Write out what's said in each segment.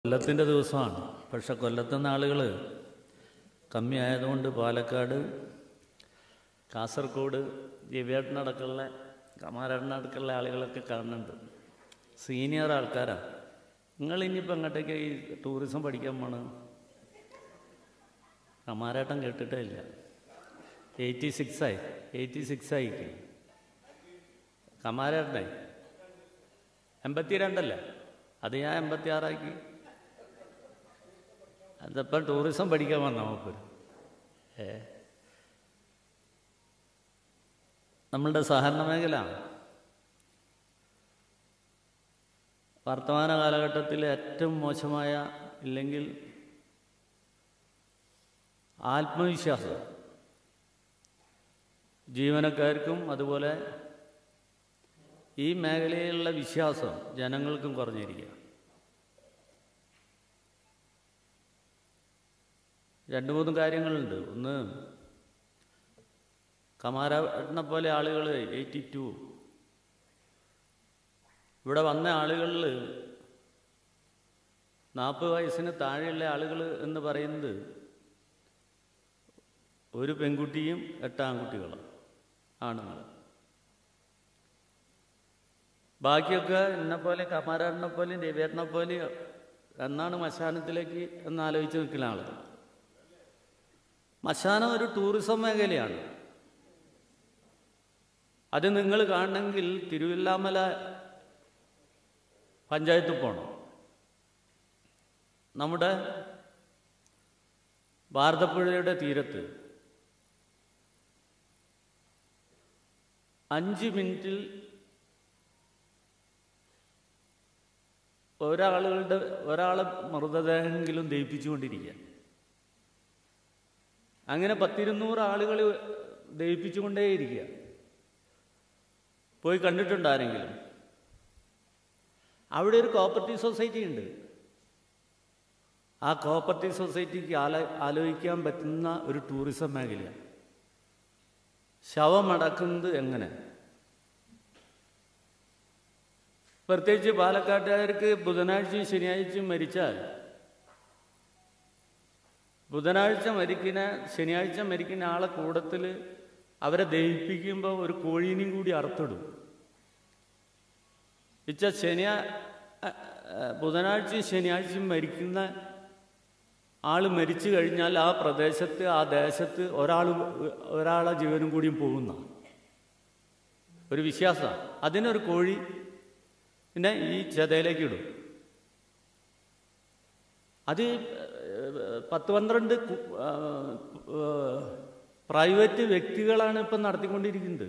കൊല്ലത്തിൻ്റെ ദിവസമാണ് പക്ഷെ കൊല്ലത്തുനിന്ന് ആളുകൾ കമ്മിയായതുകൊണ്ട് പാലക്കാട് കാസർഗോഡ് ദിവ്യേട്ടനടക്കമുള്ള കമാരടക്കമുള്ള ആളുകളൊക്കെ കാണുന്നുണ്ട് സീനിയർ ആൾക്കാരാണ് നിങ്ങൾ ഇനിയിപ്പോൾ എങ്ങോട്ടേക്ക് ഈ ടൂറിസം പഠിക്കാൻ പോണ് കമാരേട്ടൻ കേട്ടിട്ടേ ഇല്ല എയ്റ്റി സിക്സായി എയ്റ്റി സിക്സ് ആയിക്ക് കമാരേട്ടനെ എൺപത്തി രണ്ടല്ലേ അത് ഞാൻ എൺപത്തി ആറാക്കി അതിപ്പം ടൂറിസം പഠിക്കാൻ വന്ന നമുക്ക് ഏ നമ്മളുടെ സഹകരണ മേഖല വർത്തമാന കാലഘട്ടത്തിൽ ഏറ്റവും മോശമായ ഇല്ലെങ്കിൽ ആത്മവിശ്വാസം ജീവനക്കാർക്കും അതുപോലെ ഈ മേഖലയിലുള്ള വിശ്വാസം ജനങ്ങൾക്കും കുറഞ്ഞിരിക്കുക രണ്ട് മൂന്ന് കാര്യങ്ങളുണ്ട് ഒന്ന് കമാരനെ പോലെ ആളുകൾ എയ്റ്റി ടു ഇവിടെ വന്ന ആളുകളിൽ നാൽപ്പത് വയസ്സിന് താഴെയുള്ള ആളുകൾ എന്ന് പറയുന്നത് ഒരു പെൺകുട്ടിയും എട്ട് ആൺകുട്ടികളും ആണുങ്ങൾ ബാക്കിയൊക്കെ എന്നെ പോലെ കമാരാടിനെ പോലെയും രവിയേട്ടനെ പോലെയും എന്നാണ് മശാനത്തിലേക്ക് എന്ന് ആലോചിച്ച് നിൽക്കുന്ന ആളുകൾ മശാനം ഒരു ടൂറിസം മേഖലയാണ് അത് നിങ്ങൾ കാണണമെങ്കിൽ തിരുവില്ലാമല പഞ്ചായത്തിൽ പോകണം നമ്മുടെ ഭാരതപ്പുഴയുടെ തീരത്ത് അഞ്ച് മിനിറ്റിൽ ഒരാളുകളുടെ ഒരാളെ മൃതദേഹമെങ്കിലും ദഹിപ്പിച്ചുകൊണ്ടിരിക്കുക അങ്ങനെ പത്തിരുന്നൂറ് ആളുകൾ ദഹിപ്പിച്ചുകൊണ്ടേയിരിക്കുക പോയി കണ്ടിട്ടുണ്ട് ആരെങ്കിലും അവിടെ ഒരു കോപ്പറേറ്റീവ് സൊസൈറ്റി ഉണ്ട് ആ കോപ്പറേറ്റീവ് സൊസൈറ്റിക്ക് ആല ആലോചിക്കാൻ പറ്റുന്ന ഒരു ടൂറിസം മേഖലയാണ് ശവമടക്കുന്നത് എങ്ങനെ പ്രത്യേകിച്ച് പാലക്കാട്ടുകാർക്ക് ബുധനാഴ്ചയും ശനിയാഴ്ചയും മരിച്ചാൽ ബുധനാഴ്ച മരിക്കുന്ന ശനിയാഴ്ച മരിക്കുന്ന ആളെ കൂടത്തിൽ അവരെ ദഹിപ്പിക്കുമ്പോൾ ഒരു കോഴീനെയും കൂടി അറുത്തിടും ഇച്ച ശനിയാ ബുധനാഴ്ചയും ശനിയാഴ്ചയും മരിക്കുന്ന ആൾ മരിച്ചു കഴിഞ്ഞാൽ ആ പ്രദേശത്ത് ആ ദേശത്ത് ഒരാൾ ഒരാളെ ജീവനും കൂടിയും പോകുന്ന ഒരു വിശ്വാസമാണ് അതിനൊരു കോഴി പിന്നെ ഈ ചെതയിലേക്ക് ഇടും അത് പത്ത് പന്ത്രണ്ട് പ്രൈവറ്റ് വ്യക്തികളാണ് ഇപ്പം നടത്തിക്കൊണ്ടിരിക്കുന്നത്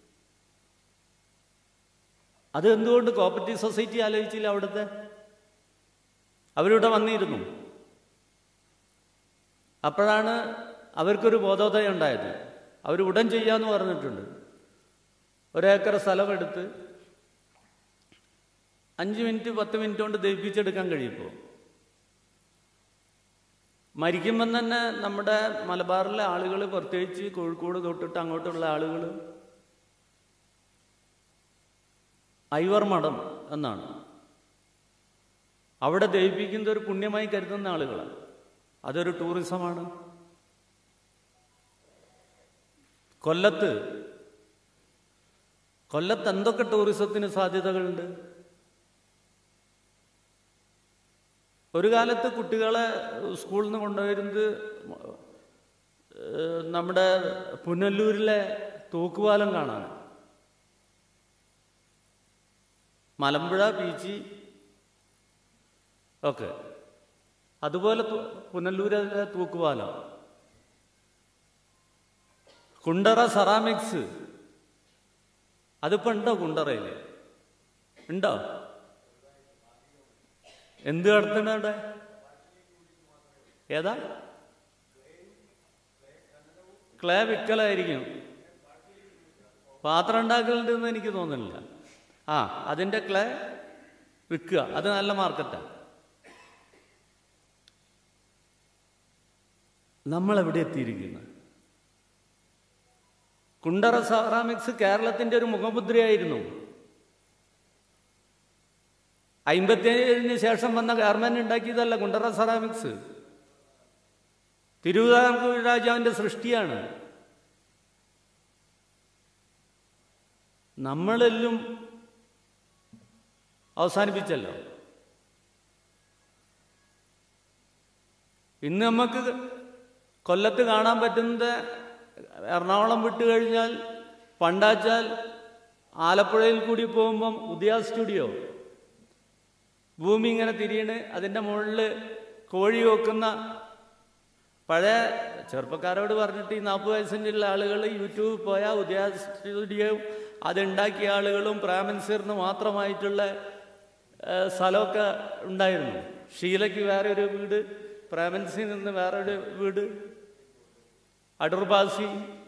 അത് എന്തുകൊണ്ട് കോപ്പറേറ്റീവ് സൊസൈറ്റി ആലോചിച്ചില്ല അവിടുത്തെ അവരിവിടെ വന്നിരുന്നു അപ്പോഴാണ് അവർക്കൊരു ബോധോദയം ഉണ്ടായത് അവർ ഉടൻ ചെയ്യാമെന്ന് പറഞ്ഞിട്ടുണ്ട് ഒരേക്കർ സ്ഥലമെടുത്ത് അഞ്ച് മിനിറ്റ് പത്ത് മിനിറ്റ് കൊണ്ട് ദഹിപ്പിച്ചെടുക്കാൻ കഴിയുമ്പോൾ മരിക്കുമ്പം തന്നെ നമ്മുടെ മലബാറിലെ ആളുകൾ പ്രത്യേകിച്ച് കോഴിക്കോട് തൊട്ടിട്ട് അങ്ങോട്ടുള്ള ആളുകൾ ഐവർ മഠം എന്നാണ് അവിടെ ദഹിപ്പിക്കുന്ന ഒരു പുണ്യമായി കരുതുന്ന ആളുകളാണ് അതൊരു ടൂറിസമാണ് കൊല്ലത്ത് കൊല്ലത്ത് എന്തൊക്കെ ടൂറിസത്തിന് സാധ്യതകളുണ്ട് ഒരു കാലത്ത് കുട്ടികളെ സ്കൂളിൽ നിന്ന് കൊണ്ടുവരുന്നത് നമ്മുടെ പുനല്ലൂരിലെ തൂക്കുപാലം കാണാൻ മലമ്പുഴ ബീച്ച് ഒക്കെ അതുപോലെ പുനല്ലൂരിലെ തൂക്കുപാലം കുണ്ടറ സെറാമിക്സ് അതിപ്പോൾ ഉണ്ടോ കുണ്ടറയിൽ ഉണ്ടോ എന്ത് നടത്തണ അവിടെ ഏതാ ക്ലേ വിക്കലായിരിക്കും പാത്രം ഉണ്ടാക്കലുണ്ടെന്ന് എനിക്ക് തോന്നുന്നില്ല ആ അതിൻ്റെ ക്ലേ വിൽക്കുക അത് നല്ല മാർക്കറ്റാണ് നമ്മളെവിടെ എത്തിയിരിക്കുന്നത് കുണ്ടറ സെറാമിക്സ് കേരളത്തിൻ്റെ ഒരു മുഖമുദ്രയായിരുന്നു അമ്പത്തിയേഴിന് ശേഷം വന്ന ഗവൺമെന്റ് ഉണ്ടാക്കിയതല്ല കുണ്ടറ സെറാമിക്സ് തിരുവിതാംകൂർ രാജാവിന്റെ സൃഷ്ടിയാണ് നമ്മളെല്ലാം അവസാനിപ്പിച്ചല്ലോ ഇന്ന് നമുക്ക് കൊല്ലത്ത് കാണാൻ പറ്റുന്നത് എറണാകുളം വിട്ട് കഴിഞ്ഞാൽ പണ്ടാച്ചാൽ ആലപ്പുഴയിൽ കൂടി പോകുമ്പം ഉദയ സ്റ്റുഡിയോ ഭൂമി ഇങ്ങനെ തിരിയണ് അതിൻ്റെ മുകളിൽ കോഴി വെക്കുന്ന പഴയ ചെറുപ്പക്കാരോട് പറഞ്ഞിട്ട് ഈ നാൽപ്പത് വയസ്സിൻ്റെ ഉള്ള ആളുകൾ യൂട്യൂബിൽ പോയാൽ ഉദയ സ്റ്റുഡിയോ അതുണ്ടാക്കിയ ആളുകളും പ്രാമൻസീറിന് മാത്രമായിട്ടുള്ള ഏഹ്, സ്ഥലമൊക്കെ ഉണ്ടായിരുന്നു ഷീലയ്ക്ക് വേറെ ഒരു വീട് പ്രാമൻസിൽ നിന്ന് വേറെ ഒരു വീട് അടൂർബാസി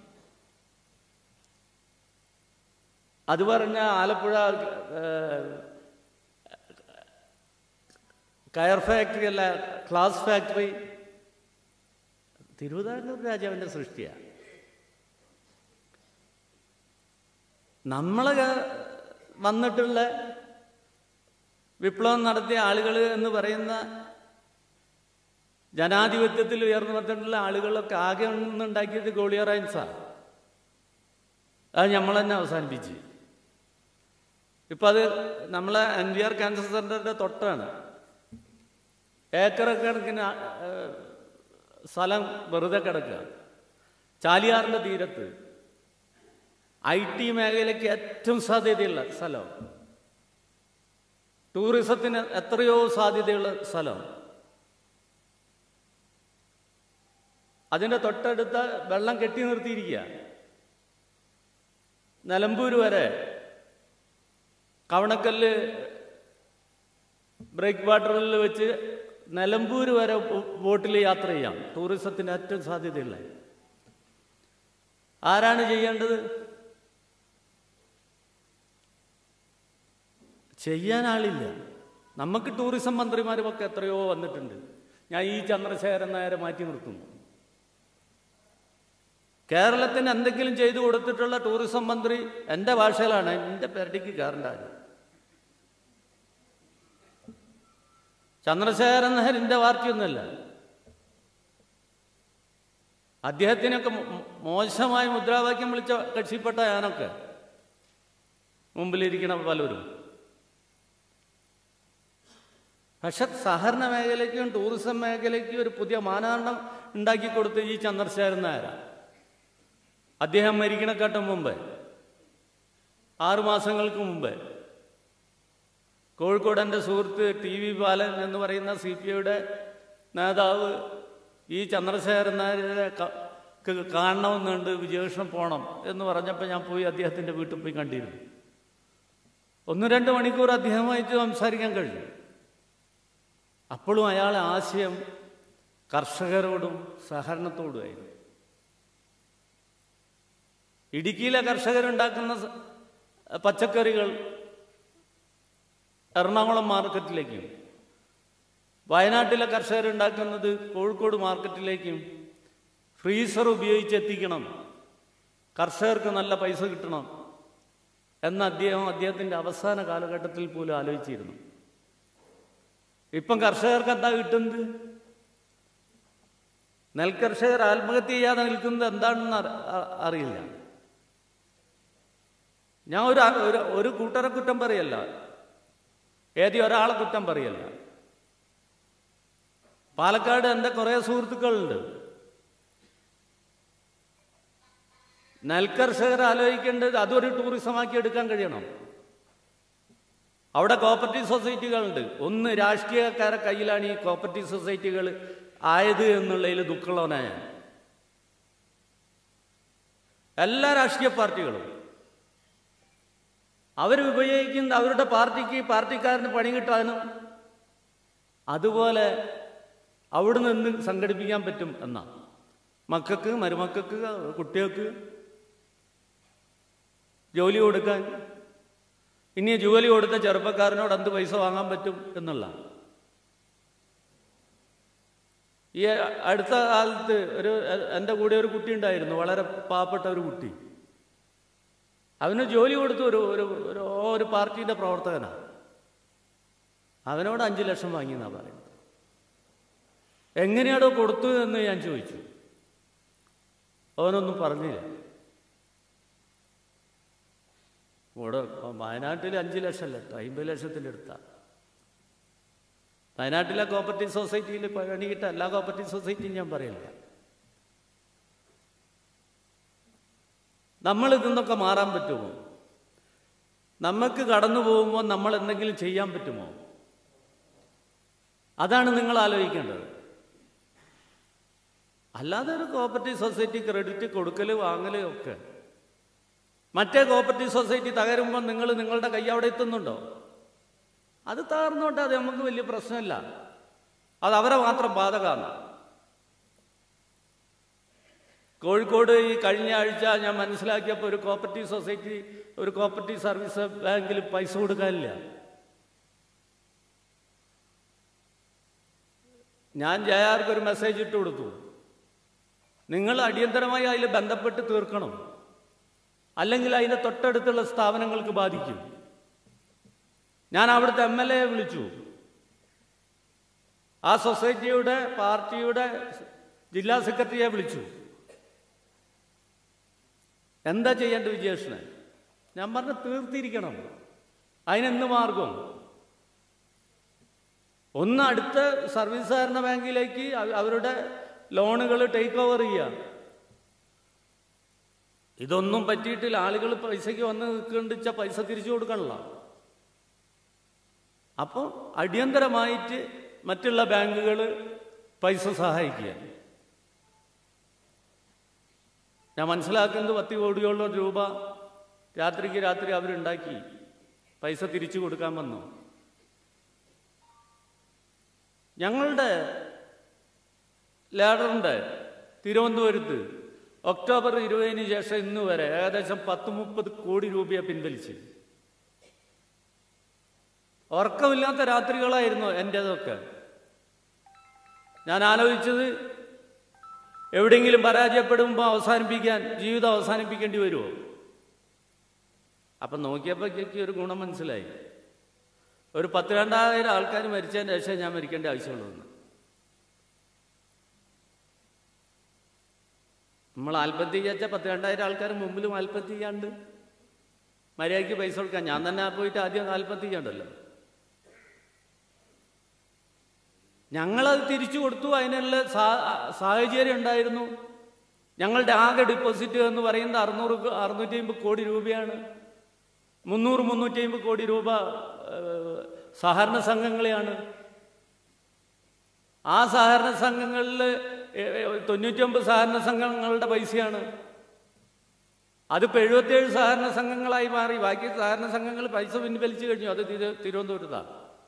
അത് പറഞ്ഞ ആലപ്പുഴ ഏഹ്, കയർ ഫാക്ടറി അല്ല ക്ലാസ് ഫാക്ടറി തിരുവിതാംകൂർ രാജാവിൻ്റെ സൃഷ്ടിയാണ് നമ്മൾ വന്നിട്ടുള്ള വിപ്ലവം നടത്തിയ ആളുകൾ എന്ന് പറയുന്ന ജനാധിപത്യത്തിൽ ഉയർന്നു വന്നിട്ടുള്ള ആളുകളൊക്കെ ആകെ ഒന്നുണ്ടാക്കിയത് ഗോളിയർ റൈൻസാണ് അത് നമ്മൾ തന്നെ അവസാനിപ്പിച്ച് ഇപ്പം അത് നമ്മളെ എൻ വി ആർ ക്യാൻസർ സെൻ്ററിൻ്റെ തൊട്ടാണ് ഏക്കർ കണക്കിന് ആ, ഏഹ്, സ്ഥലം വെറുതെ കിടക്കുക ചാലിയാറിൻ്റെ തീരത്ത് ഐ ടി മേഖലയ്ക്ക് ഏറ്റവും സാധ്യതയുള്ള സ്ഥലം ടൂറിസത്തിന് എത്രയോ സാധ്യതയുള്ള സ്ഥലം അതിൻ്റെ തൊട്ടടുത്ത വെള്ളം കെട്ടി നിർത്തിയിരിക്കുക നിലമ്പൂർ വരെ കവണക്കല്ല് ബ്രേക്ക് വാട്ടറിൽ വെച്ച് നിലമ്പൂർ വരെ ബോ- ബോട്ടിൽ യാത്ര ചെയ്യാം ടൂറിസത്തിന് ഏറ്റവും സാധ്യതയുള്ള ആരാണ് ചെയ്യേണ്ടത് ചെയ്യാൻ ആളില്ല നമുക്ക് ടൂറിസം മന്ത്രിമാരുമൊക്കെ എത്രയോ വന്നിട്ടുണ്ട് ഞാൻ ഈ ചന്ദ്രശേഖരൻ നായരെ മാറ്റി നിർത്തുന്നു കേരളത്തിന് എന്തെങ്കിലും ചെയ്തു കൊടുത്തിട്ടുള്ള ടൂറിസം മന്ത്രി എൻ്റെ ഭാഷയിലാണ് എൻ്റെ പെരടിക്ക് കയറേണ്ട ആരും ചന്ദ്രശേഖരൻ നായരിൻ്റെ പാർട്ടിയൊന്നുമല്ല അദ്ദേഹത്തിനൊക്കെ മോ- മോശമായ മുദ്രാവാക്യം വിളിച്ച കക്ഷിപ്പെട്ട ഞാനൊക്കെ മുമ്പിലിരിക്കണ പലരും പക്ഷെ സഹകരണ മേഖലയ്ക്കും ടൂറിസം മേഖലയ്ക്കും ഒരു പുതിയ മാനദണ്ഡം ഉണ്ടാക്കി കൊടുത്ത ഈ ചന്ദ്രശേഖരൻ നായരാ അദ്ദേഹം മരിക്കണക്കാട്ടും മുമ്പ് ആറുമാസങ്ങൾക്ക് മുമ്പ് കോഴിക്കോട് എൻ്റെ സുഹൃത്ത് ടി വി ബാലൻ എന്ന് പറയുന്ന സി പി ഐയുടെ നേതാവ് ഈ ചന്ദ്രശേഖരൻ നായരെ ക- ക്ക് കാണണമെന്നുണ്ട് വിജയകൃഷ്ണൻ പോകണം എന്ന് പറഞ്ഞപ്പോൾ ഞാൻ പോയി അദ്ദേഹത്തിൻ്റെ വീട്ടിൽ പോയി കണ്ടിരുന്നു ഒന്ന് രണ്ട് മണിക്കൂർ അദ്ദേഹമായിട്ട് സംസാരിക്കാൻ കഴിഞ്ഞു അപ്പോഴും അയാളെ ആശയം കർഷകരോടും സഹകരണത്തോടുമായിരുന്നു ഇടുക്കിയിലെ കർഷകരുണ്ടാക്കുന്ന സ- പച്ചക്കറികൾ എറണാകുളം മാർക്കറ്റിലേക്കും വയനാട്ടിലെ കർഷകരുണ്ടാക്കുന്നത് കോഴിക്കോട് മാർക്കറ്റിലേക്കും ഫ്രീസർ ഉപയോഗിച്ച് എത്തിക്കണം കർഷകർക്ക് നല്ല പൈസ കിട്ടണം എന്ന് അദ്ദേഹം അദ്ദേഹത്തിൻ്റെ അവസാന കാലഘട്ടത്തിൽ പോലും ആലോചിച്ചിരുന്നു ഇപ്പം കർഷകർക്ക് എന്താ കിട്ടുന്നത് നെൽകർഷകർ ആത്മഹത്യ ചെയ്യാതെ നിൽക്കുന്നത് എന്താണെന്ന് അറി- അ- അറിയില്ല ഞാൻ ഒരു ഒരു ഒരു കൂട്ടരെ കുറ്റം പറയല്ല ഏതി ഒരാളെ കുറ്റം പറയല്ല പാലക്കാട് എൻ്റെ കുറേ സുഹൃത്തുക്കളുണ്ട് നെൽകർഷകർ ആലോചിക്കേണ്ടത് അതൊരു ടൂറിസമാക്കി എടുക്കാൻ കഴിയണം അവിടെ കോപ്പറേറ്റീവ് സൊസൈറ്റികളുണ്ട് ഒന്ന് രാഷ്ട്രീയക്കാരെ കയ്യിലാണ് ഈ കോപ്പറേറ്റീവ് സൊസൈറ്റികൾ ആയത് എന്നുള്ളതിൽ ദുഃഖമുള്ളവനായ ഞാൻ. എല്ലാ രാഷ്ട്രീയ പാർട്ടികളും അവർ ഉപയോഗിക്കുന്ന അവരുടെ പാർട്ടിക്ക് പാർട്ടിക്കാരന് പണി കിട്ടാനും അതുപോലെ അവിടെ നിന്ന് സംഘടിപ്പിക്കാൻ പറ്റും എന്നാ മക്കൾക്ക് മരുമക്കൾക്ക് കുട്ടികൾക്ക് ജോലി കൊടുക്കാൻ ഇനി ജോലി കൊടുത്ത ചെറുപ്പക്കാരനോട് എന്ത് പൈസ വാങ്ങാൻ പറ്റും എന്നുള്ള ഈ അടുത്ത കാലത്ത് ഒരു എൻ്റെ കൂടെ ഒരു കുട്ടി ഉണ്ടായിരുന്നു വളരെ പാവപ്പെട്ട ഒരു കുട്ടി അവന് ജോലി കൊടുത്തു ഒരു ഒരു ഒരു ഒരു പാർട്ടിയുടെ പ്രവർത്തകനാണ് അവനോട് അഞ്ച് ലക്ഷം വാങ്ങി എന്നാ പറയുന്നത് എങ്ങനെയാണോ കൊടുത്തു എന്ന് ഞാൻ ചോദിച്ചു അവനൊന്നും പറഞ്ഞില്ല ഇവിടെ വയനാട്ടിൽ അഞ്ച് ലക്ഷം അല്ല കേട്ടോ അമ്പത് ലക്ഷത്തിലെടുത്ത വയനാട്ടിലെ കോപ്പറേറ്റീവ് സൊസൈറ്റിയിൽ പണിയിട്ട എല്ലാ കോപ്പറേറ്റീവ് സൊസൈറ്റിയും ഞാൻ പറയില്ല നമ്മൾ ഇതിന്നൊക്കെ മാറാൻ പറ്റുമോ നമുക്ക് കടന്നു പോകുമ്പോൾ നമ്മൾ എന്തെങ്കിലും ചെയ്യാൻ പറ്റുമോ അതാണ് നിങ്ങൾ ആലോചിക്കേണ്ടത് അല്ലാതെ ഒരു കോപ്പറേറ്റീവ് സൊസൈറ്റി ക്രെഡിറ്റ് കൊടുക്കൽ വാങ്ങൽ ഒക്കെ മറ്റേ കോപ്പറേറ്റീവ് സൊസൈറ്റി തകരുമ്പോൾ നിങ്ങൾ നിങ്ങളുടെ കൈ അവിടെ എത്തുന്നുണ്ടോ അത് തകർന്നോട്ടെ അത് നമുക്ക് വലിയ പ്രശ്നമില്ല അത് അവരെ മാത്രം ബാധകമാണ് കോഴിക്കോട് ഈ കഴിഞ്ഞ ആഴ്ച ഞാൻ മനസ്സിലാക്കിയപ്പോൾ ഒരു കോപ്പറേറ്റീവ് സൊസൈറ്റി ഒരു കോപ്പറേറ്റീവ് സർവീസ് ബാങ്കിൽ പൈസ കൊടുക്കാനില്ല ഞാൻ ജയാർക്ക് ഒരു മെസ്സേജ് ഇട്ട് കൊടുത്തു നിങ്ങൾ അടിയന്തരമായി അതിൽ ബന്ധപ്പെട്ട് തീർക്കണം അല്ലെങ്കിൽ അതിൻ്റെ തൊട്ടടുത്തുള്ള സ്ഥാപനങ്ങൾക്ക് ബാധിക്കും ഞാൻ അവിടുത്തെ എം എൽ എ വിളിച്ചു ആ സൊസൈറ്റിയുടെ പാർട്ടിയുടെ ജില്ലാ സെക്രട്ടറിയെ വിളിച്ചു എന്താ ചെയ്യേണ്ടത് വിജയേഷന് ഞാൻ പറഞ്ഞു തീർത്തിരിക്കണം അതിനെന്ത് മാർഗം ഒന്ന് അടുത്ത സർവീസ് സഹകരണ ബാങ്കിലേക്ക് അവ- അവരുടെ ലോണുകൾ ടേക്ക് ഓവർ ചെയ്യുക ഇതൊന്നും പറ്റിയിട്ടില്ല ആളുകൾ പൈസയ്ക്ക് വന്ന് നിൽക്കേണ്ടിച്ച പൈസ തിരിച്ചു കൊടുക്കണല്ലോ അപ്പോൾ അടിയന്തരമായിട്ട് മറ്റുള്ള ബാങ്കുകൾ പൈസ സഹായിക്കുക ഞാൻ മനസ്സിലാക്കുന്നത് പത്ത് കോടിയോളം രൂപ രാത്രിക്ക് രാത്രി അവരുണ്ടാക്കി പൈസ തിരിച്ചു കൊടുക്കാൻ വന്നു ഞങ്ങളുടെ ലേഡറുണ്ട് തിരുവനന്തപുരത്ത് ഒക്ടോബർ ഇരുപതിന് ശേഷം ഇന്ന് വരെ ഏകദേശം പത്ത് മുപ്പത് കോടി രൂപയെ പിൻവലിച്ച് ഉറക്കമില്ലാത്ത രാത്രികളായിരുന്നു എൻ്റേതൊക്കെ ഞാൻ ആലോചിച്ചത് എവിടെയെങ്കിലും പരാജയപ്പെടുമ്പോൾ അവസാനിപ്പിക്കാൻ ജീവിതം അവസാനിപ്പിക്കേണ്ടി വരുമോ അപ്പം നോക്കിയപ്പോഴേക്ക് ഒരു ഗുണം മനസ്സിലായി ഒരു പത്ത് രണ്ടായിരം ആൾക്കാർ മരിച്ചതിന് ശേഷം ഞാൻ മരിക്കേണ്ട ആവശ്യമുള്ളൂ എന്ന് നമ്മൾ ആത്മഹത്യ ചെയ്യാച്ച പത്ത് രണ്ടായിരം ആൾക്കാർ മുമ്പിലും ആത്മഹത്യ ചെയ്യാണ്ട് മര്യാദയ്ക്ക് പൈസ കൊടുക്കാൻ ഞാൻ തന്നെ പോയിട്ട് ആദ്യം ആത്മഹത്യ ചെയ്യണ്ടല്ലോ ഞങ്ങളത് തിരിച്ചു കൊടുത്തു അതിനുള്ള സാ- സാഹചര്യം ഉണ്ടായിരുന്നു ഞങ്ങളുടെ ആകെ ഡിപ്പോസിറ്റ് എന്ന് പറയുന്നത് അറുന്നൂറ് അറുന്നൂറ്റി അമ്പത് കോടി രൂപയാണ് മുന്നൂറ് മുന്നൂറ്റി അമ്പത് കോടി രൂപ ഏഹ്, സഹകരണ സംഘങ്ങളെയാണ് ആ സഹകരണ സംഘങ്ങളിൽ തൊണ്ണൂറ്റൊമ്പത് സഹകരണ സംഘങ്ങളുടെ പൈസയാണ് അതിപ്പോൾ എഴുപത്തിയേഴ് സഹകരണ സംഘങ്ങളായി മാറി ബാക്കി സഹകരണ സംഘങ്ങൾ പൈസ പിൻവലിച്ചു കഴിഞ്ഞു അത് തിരു- തിരുവനന്തപുരത്താണ്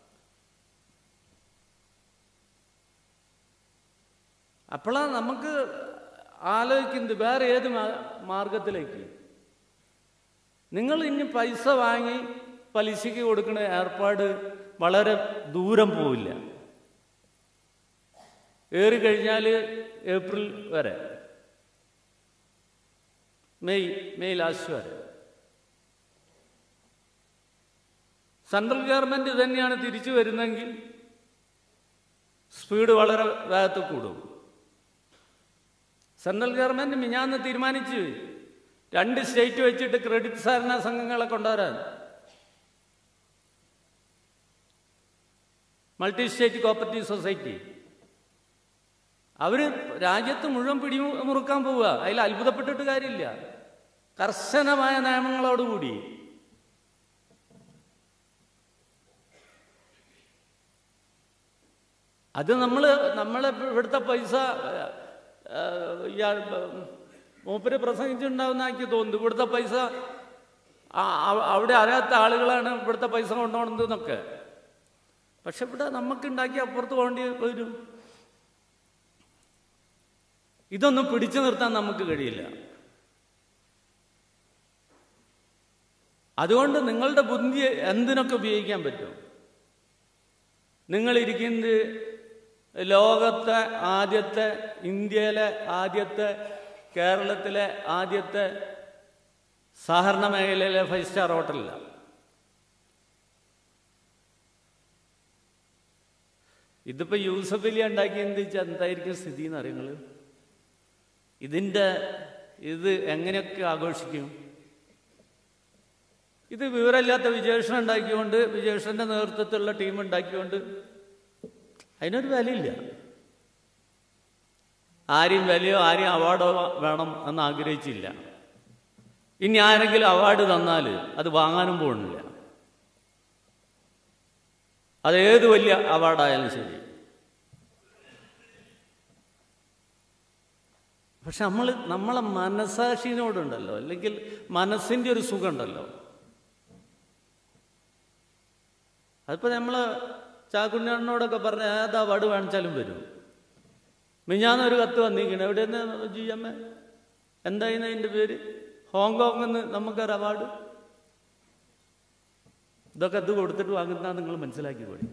അപ്പോഴാണ് നമുക്ക് ആലോചിക്കുന്നത് വേറെ ഏത് മാ- മാർഗത്തിലേക്ക് നിങ്ങൾ ഇനി പൈസ വാങ്ങി പലിശയ്ക്ക് കൊടുക്കുന്ന ഏർപ്പാട് വളരെ ദൂരം പോവില്ല ഏറി കഴിഞ്ഞാൽ ഏപ്രിൽ വരെ മെയ് മെയ് ലാസ്റ്റ് വരെ സെൻട്രൽ ഗവൺമെന്റ് തന്നെയാണ് തിരിച്ചു വരുന്നെങ്കിൽ സ്പീഡ് വളരെ വേഗത്തിൽ കൂടും സെൻട്രൽ ഗവൺമെന്റ് മിഞ്ഞാന്ന് തീരുമാനിച്ച് രണ്ട് സ്റ്റേറ്റ് വെച്ചിട്ട് ക്രെഡിറ്റ് സഹകരണ സംഘങ്ങളെ കൊണ്ടുവരാൻ മൾട്ടി സ്റ്റേറ്റ് കോപ്പറേറ്റീവ് സൊസൈറ്റി അവര് രാജ്യത്ത് മുഴുവൻ പിടിമുറുക്കാൻ പോവുക അതിൽ അത്ഭുതപ്പെട്ടിട്ട് കാര്യമില്ല കർശനമായ നിയമങ്ങളോടുകൂടി അത് നമ്മൾ നമ്മളെ ഇവിടുത്തെ പൈസ ആ, ഇയാൾ മൂപ്പര് പ്രസംഗിച്ചിട്ടുണ്ടാവുന്ന എനിക്ക് തോന്നുന്നു ഇവിടുത്തെ പൈസ ആ, അവ- അവിടെ അറിയാത്ത ആളുകളാണ് ഇവിടുത്തെ പൈസ കൊണ്ടുപോകുന്നത് എന്നൊക്കെ പക്ഷെ ഇവിടെ നമുക്കുണ്ടാക്കി അപ്പുറത്ത് പോകേണ്ടി വരും ഇതൊന്നും പിടിച്ചു നിർത്താൻ നമുക്ക് കഴിയില്ല അതുകൊണ്ട് നിങ്ങളുടെ ബുദ്ധി എന്തിനൊക്കെ ഉപയോഗിക്കാൻ പറ്റും നിങ്ങളിരിക്കുന്നത് ലോകത്തെ ആദ്യത്തെ ഇന്ത്യയിലെ ആദ്യത്തെ കേരളത്തിലെ ആദ്യത്തെ സഹകരണ മേഖലയിലെ ഫൈവ് സ്റ്റാർ ഹോട്ടലിലാണ് ഇതിപ്പോൾ യൂസഫ് അലി ഉണ്ടാക്കിയെന്ന് വെച്ചാൽ എന്തായിരിക്കും സ്ഥിതി എന്ന് അറിയങ്ങൾ ഇതിൻ്റെ ഇത് എങ്ങനെയൊക്കെ ആഘോഷിക്കും ഇത് വിവരമില്ലാത്ത വിജേഷണം ഉണ്ടാക്കിക്കൊണ്ട് വിജേഷന്റെ നേതൃത്വത്തിലുള്ള ടീം ഉണ്ടാക്കിക്കൊണ്ട് അതിനൊരു വിലയില്ല ആരെയും വിലയോ ആരെയും അവാർഡോ വേണം എന്ന് ആഗ്രഹിച്ചില്ല ഇനി ആരെങ്കിലും അവാർഡ് തന്നാൽ അത് വാങ്ങാനും പോകുന്നില്ല അത് ഏത് വലിയ അവാർഡായാലും ശരി പക്ഷെ നമ്മൾ നമ്മളെ മനസാക്ഷിനോടുണ്ടല്ലോ അല്ലെങ്കിൽ മനസ്സിൻ്റെ ഒരു സുഖം ഉണ്ടല്ലോ അതിപ്പോൾ നമ്മൾ ചാക്കുണ്ണിയോടൊക്കെ പറഞ്ഞ ഏത് അവാർഡ് വാങ്ങിച്ചാലും വരും മിഞ്ഞാന്നൊരു കത്ത് വന്നിരിക്കണം എവിടെയെന്ന് ജി എം എ എന്തായിരുന്നു അതിൻ്റെ പേര് ഹോങ്കോങ്ങിൽ നിന്ന് നമുക്കൊരു അവാർഡ് ഇതൊക്കെ ഇത് കൊടുത്തിട്ട് വാങ്ങുന്ന നിങ്ങൾ മനസ്സിലാക്കി പോയി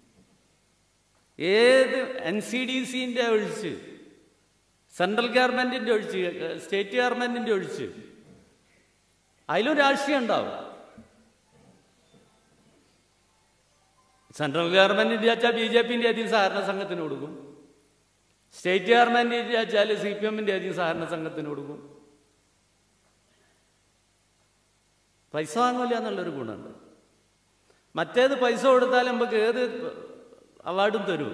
ഏത് എൻ സി ഡി സിൻ്റെ ഒഴിച്ച് സെൻട്രൽ ഗവൺമെൻറ്റിൻ്റെ ഒഴിച്ച് സ്റ്റേറ്റ് ഗവൺമെൻറ്റിൻ്റെ ഒഴിച്ച് അതിലും രാഷ്ട്രീയം ഉണ്ടാവും സെൻട്രൽ ഗവൺമെൻറ്റിൻ്റെ വെച്ചാൽ ബി ജെ പിൻ്റെ അധികം സഹകരണ സംഘത്തിന് കൊടുക്കും സ്റ്റേറ്റ് ഗവൺമെൻറ്റിൻ്റെ വെച്ചാൽ സി പി എമ്മിൻ്റെ അധികം സഹകരണ സംഘത്തിന് കൊടുക്കും പൈസ വാങ്ങില്ല എന്നുള്ളൊരു ഗുണമുണ്ട് മറ്റേത് പൈസ കൊടുത്താൽ നമുക്ക് ഏത് അവാർഡും തരും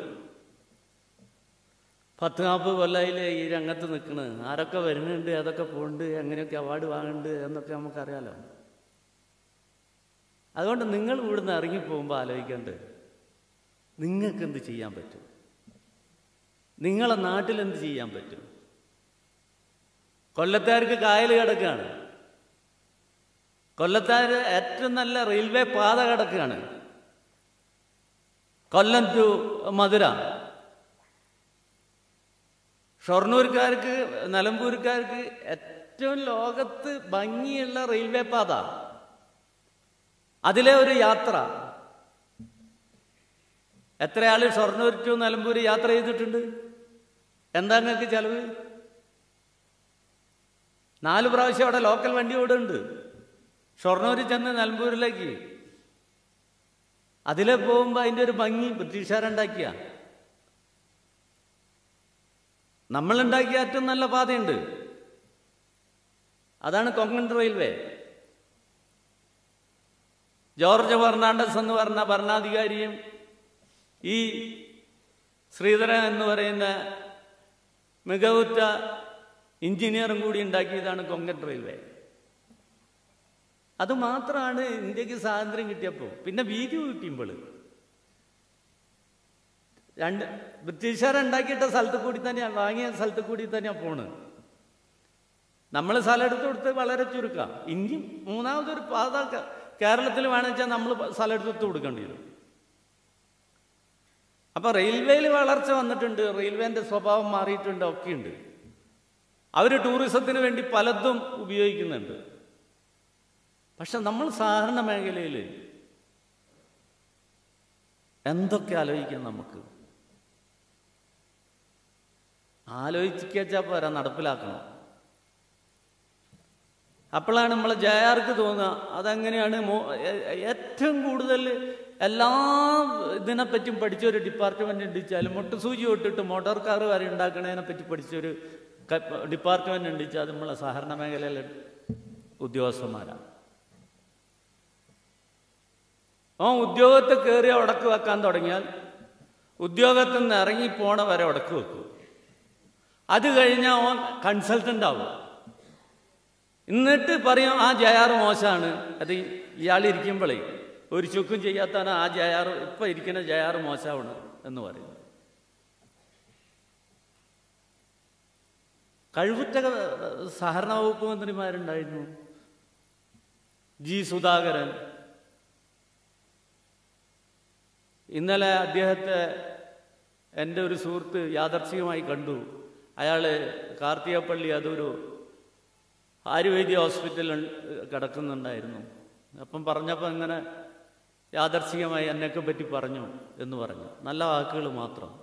പത്ത് നാൽപ്പത് കൊല്ലയിലെ ഈ രംഗത്ത് നിൽക്കണ് ആരൊക്കെ വരുന്നുണ്ട് അതൊക്കെ പോകുന്നുണ്ട് എങ്ങനെയൊക്കെ അവാർഡ് വാങ്ങുന്നുണ്ട് എന്നൊക്കെ നമുക്കറിയാലോ അതുകൊണ്ട് നിങ്ങൾ ഇവിടുന്ന് ഇറങ്ങിപ്പോകുമ്പോൾ ആലോചിക്കേണ്ടത് നിങ്ങൾക്ക് എന്ത് ചെയ്യാൻ പറ്റും നിങ്ങളെ നാട്ടിൽ എന്ത് ചെയ്യാൻ പറ്റും കൊല്ലത്താർക്ക് കായൽ കിടക്കുകയാണ് കൊല്ലത്താർ ഏറ്റവും നല്ല റെയിൽവേ പാത കിടക്കുകയാണ് കൊല്ലം ടു മധുര ഷൊർണൂർക്കാർക്ക് നിലമ്പൂർക്കാർക്ക് ഏറ്റവും ലോകത്ത് ഭംഗിയുള്ള റെയിൽവേ പാത അതിലെ ഒരു യാത്ര എത്ര ആള് ഷൊർണൂർ ടു നിലമ്പൂർ യാത്ര ചെയ്തിട്ടുണ്ട് എന്താ നിങ്ങൾക്ക് ചെലവ് നാല് പ്രാവശ്യം അവിടെ ലോക്കൽ വണ്ടി ഓടുന്നുണ്ട് ഷൊർണൂരിൽ ചെന്ന് നിലമ്പൂരിലേക്ക് അതിലെ പോകുമ്പോൾ അതിൻ്റെ ഒരു ഭംഗി ബ്രിട്ടീഷുകാരുണ്ടാക്കിയ നമ്മളുണ്ടാക്കിയ ഏറ്റവും നല്ല പാതയുണ്ട് അതാണ് കൊങ്കൺ റെയിൽവേ ജോർജ് ഫെർണാണ്ടസ് എന്ന് പറഞ്ഞ ഭരണാധികാരിയും ഈ ശ്രീധരൻ എന്ന് പറയുന്ന മികവുറ്റ എഞ്ചിനീയറും കൂടി ഉണ്ടാക്കിയതാണ് കൊങ്കൺ റെയിൽവേ അത് മാത്രമാണ് ഇന്ത്യക്ക് സ്വാതന്ത്ര്യം കിട്ടിയപ്പോൾ പിന്നെ വീതി കിട്ടിയപ്പോൾ രണ്ട് ബ്രിട്ടീഷുകാർ ഉണ്ടാക്കിയിട്ട സ്ഥലത്ത് കൂടി തന്നെയാണ് വാങ്ങിയ സ്ഥലത്ത് കൂടി തന്നെയാണ് പോണ് നമ്മൾ സ്ഥലം എടുത്ത് കൊടുത്ത് വളരെ ചുരുക്കാം ഇനിയും മൂന്നാമതൊരു പാത ക- കേരളത്തിൽ വേണമെച്ചാൽ നമ്മൾ സ്ഥലം എടുത്ത് കൊടുക്കേണ്ടി വരും അപ്പൊ റെയിൽവേയിൽ വളർച്ച വന്നിട്ടുണ്ട് റെയിൽവേന്റെ സ്വഭാവം മാറിയിട്ടുണ്ട് ഒക്കെയുണ്ട് അവർ ടൂറിസത്തിന് വേണ്ടി പലതും ഉപയോഗിക്കുന്നുണ്ട് പക്ഷെ നമ്മൾ സാധാരണ മേഖലയിൽ എന്തൊക്കെ ആലോചിക്കാം നമുക്ക് ആലോചിക്കാച്ചാ പോരാ നടപ്പിലാക്കണം അപ്പോഴാണ് നമ്മളെ ജയാർക്ക് തോന്നുക അതെങ്ങനെയാണ് മോ- ഏ- ഏറ്റവും കൂടുതൽ എല്ലാ ഇതിനെപ്പറ്റിയും പഠിച്ച ഒരു ഡിപ്പാർട്ട്മെന്റ് ഉണ്ടിച്ചാലും മുട്ടുസൂചി തൊട്ടിട്ട് മോട്ടോർ കാർ വരെ ഉണ്ടാക്കണതിനെ പറ്റി പഠിച്ചൊരു ഡിപ്പാർട്ട്മെന്റ് ഉണ്ടിച്ചാൽ അത് നമ്മളെ സഹകരണ മേഖലയിലെ ഉദ്യോഗസ്ഥന്മാരാണ് ആ ഉദ്യോഗത്തെ കയറി ഉടക്ക് വെക്കാൻ തുടങ്ങിയാൽ ഉദ്യോഗത്തിൽ നിന്ന് ഇറങ്ങി പോണ വരെ ഉടക്ക് വെക്കും അത് കഴിഞ്ഞാൽ ഓൻ കൺസൾട്ടൻ്റ് ആവും എന്നിട്ട് പറയും ആ ജയാറ് മോശമാണ് അത് ഇയാൾ ഇരിക്കുമ്പോഴേ ഒരു ചുക്കും ചെയ്യാത്താണ് ആ ജയാറ് ഇപ്പം ഇരിക്കുന്ന ജയാറ് മോശമാണ് എന്ന് പറയും കഴിവുറ്റ സഹകരണ വകുപ്പ് മന്ത്രിമാരുണ്ടായിരുന്നു ജി സുധാകരൻ ഇന്നലെ അദ്ദേഹത്തെ എൻ്റെ ഒരു സുഹൃത്ത് യാദർച്ഛികമായി കണ്ടു അയാൾ കാർത്തികപ്പള്ളി അതൊരു ആയുർവേദി ഹോസ്പിറ്റലിൽ കിടക്കുന്നുണ്ടായിരുന്നു അപ്പം പറഞ്ഞപ്പോൾ ഇങ്ങനെ യാദർച്ഛികമായി എന്നെയൊക്കെ പറ്റി പറഞ്ഞു എന്ന് പറഞ്ഞു നല്ല വാക്കുകൾ മാത്രം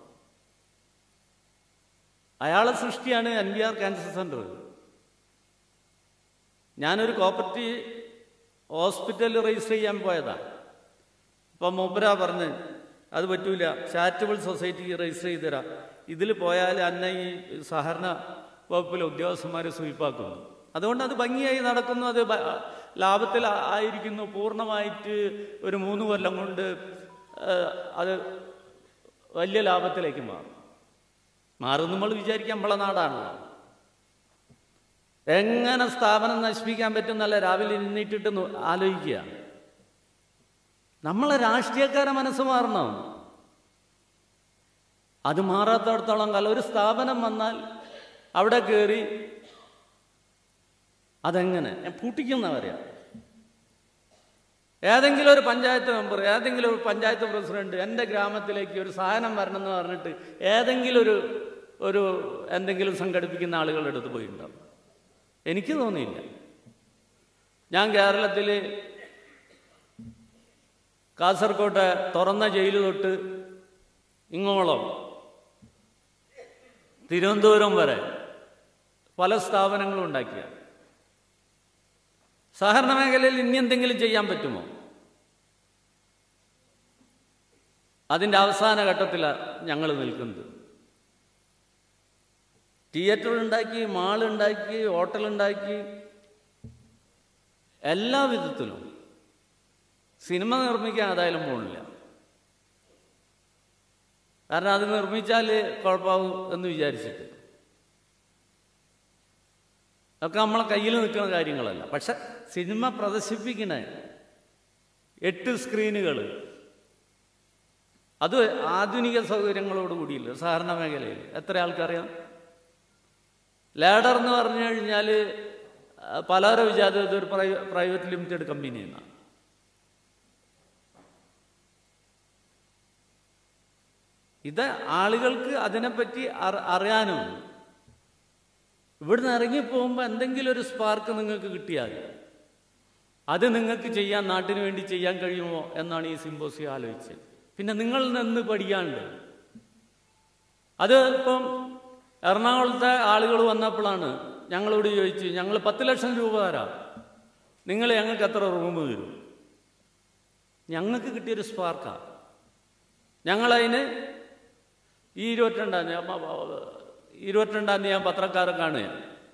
അയാളെ സൃഷ്ടിയാണ് N B R cancer centre ഞാനൊരു കോപ്പറേറ്റീവ് ഹോസ്പിറ്റലിൽ രജിസ്റ്റർ ചെയ്യാൻ പോയതാണ് അപ്പം മൂപ്പര പറഞ്ഞ് അത് പറ്റൂല ചാരിറ്റബിൾ സൊസൈറ്റിക്ക് രജിസ്റ്റർ ചെയ്ത് തരാം ഇതിൽ പോയാൽ അന്നെ ഈ സഹകരണ വകുപ്പിലെ ഉദ്യോഗസ്ഥന്മാർ സ്വീപ്പാക്കുന്നു അതുകൊണ്ട് അത് ഭംഗിയായി നടക്കുന്നു അത് ബ- ലാഭത്തിൽ ആ- ആയിരിക്കുന്നു പൂർണ്ണമായിട്ട് ഒരു മൂന്ന് കൊല്ലം കൊണ്ട് ഏഹ്, അത് വലിയ ലാഭത്തിലേക്ക് മാറും മാറും നമ്മൾ വിചാരിക്കാൻ നമ്മളെ നാടാണല്ലോ എങ്ങനെ സ്ഥാപനം നശിപ്പിക്കാൻ പറ്റും എന്നല്ല രാവിലെ എണ്ണീറ്റിട്ട് നോ- ആലോചിക്കുക നമ്മളെ രാഷ്ട്രീയക്കാരെ മനസ്സ് മാറണം അത് മാറാത്തടത്തോളം കാലം ഒരു സ്ഥാപനം വന്നാൽ അവിടെ കയറി അതെങ്ങനെ ഞാൻ പൂട്ടിക്കുന്ന പറയാം ഏതെങ്കിലും ഒരു പഞ്ചായത്ത് മെമ്പർ ഏതെങ്കിലും ഒരു പഞ്ചായത്ത് പ്രസിഡന്റ് എൻ്റെ ഗ്രാമത്തിലേക്ക് ഒരു സാധനം വരണം എന്ന് പറഞ്ഞിട്ട് ഏതെങ്കിലും ഒരു ഒരു എന്തെങ്കിലും സംഘടിപ്പിക്കുന്ന ആളുകളുടെ അടുത്ത് പോയിട്ടുണ്ടാവും എനിക്ക് തോന്നിയില്ല ഞാൻ കേരളത്തിൽ കാസർകോട്ടെ തുറന്ന ജയിൽ തൊട്ട് ഇങ്ങോളം തിരുവനന്തപുരം വരെ പല സ്ഥാപനങ്ങളും ഉണ്ടാക്കിയ സഹകരണ മേഖലയിൽ ഇനി എന്തെങ്കിലും ചെയ്യാൻ പറ്റുമോ അതിൻ്റെ അവസാന ഘട്ടത്തിലാണ് ഞങ്ങൾ നിൽക്കുന്നത് തിയേറ്റർ ഉണ്ടാക്കി മാൾ ഉണ്ടാക്കി ഹോട്ടൽ ഉണ്ടാക്കി എല്ലാ വിധത്തിലും സിനിമ നിർമ്മിക്കാൻ ഏതായാലും പോകണില്ല കാരണം അത് നിർമ്മിച്ചാൽ കുഴപ്പമാവും എന്ന് വിചാരിച്ചിട്ട് ഒക്കെ നമ്മളെ കയ്യിൽ നിൽക്കുന്ന കാര്യങ്ങളല്ല പക്ഷെ സിനിമ പ്രദർശിപ്പിക്കണ എട്ട് സ്ക്രീനുകൾ അത് ആധുനിക സൗകര്യങ്ങളോട് കൂടിയില്ല സഹകരണ മേഖലയിൽ എത്ര ആൾക്കറിയാം ലാഡർ എന്ന് പറഞ്ഞു കഴിഞ്ഞാൽ പലരും വിചാരിച്ചത് ഇതൊരു പ്രൈ- പ്രൈവറ്റ് ലിമിറ്റഡ് കമ്പനിയാണ് ഇത് ആളുകൾക്ക് അതിനെപ്പറ്റി അറി- അറിയാനും ഇവിടുന്ന് ഇറങ്ങിപ്പോകുമ്പോൾ എന്തെങ്കിലും ഒരു സ്പാർക്ക് നിങ്ങൾക്ക് കിട്ടിയാൽ അത് നിങ്ങൾക്ക് ചെയ്യാൻ നാട്ടിന് വേണ്ടി ചെയ്യാൻ കഴിയുമോ എന്നാണ് ഈ സിമ്പോസിയം ആലോചിച്ചത് പിന്നെ നിങ്ങൾ നിന്ന് പഠിക്കാണ്ട് അത് ഇപ്പം എറണാകുളത്തെ ആളുകൾ വന്നപ്പോഴാണ് ഞങ്ങളോട് ചോദിച്ചു ഞങ്ങൾ പത്ത് ലക്ഷം രൂപ തരാം നിങ്ങൾ ഞങ്ങൾക്ക് എത്ര റൂം തരും ഞങ്ങൾക്ക് കിട്ടിയൊരു സ്പാർക്കാണ് ഞങ്ങളതിന് ഈ ഇരുപത്തിരണ്ടാം തീയതി അമ്മ, അഹ്, ഇരുപത്തിരണ്ടാം തീയതി ഞാൻ പത്രക്കാരെ കാണുക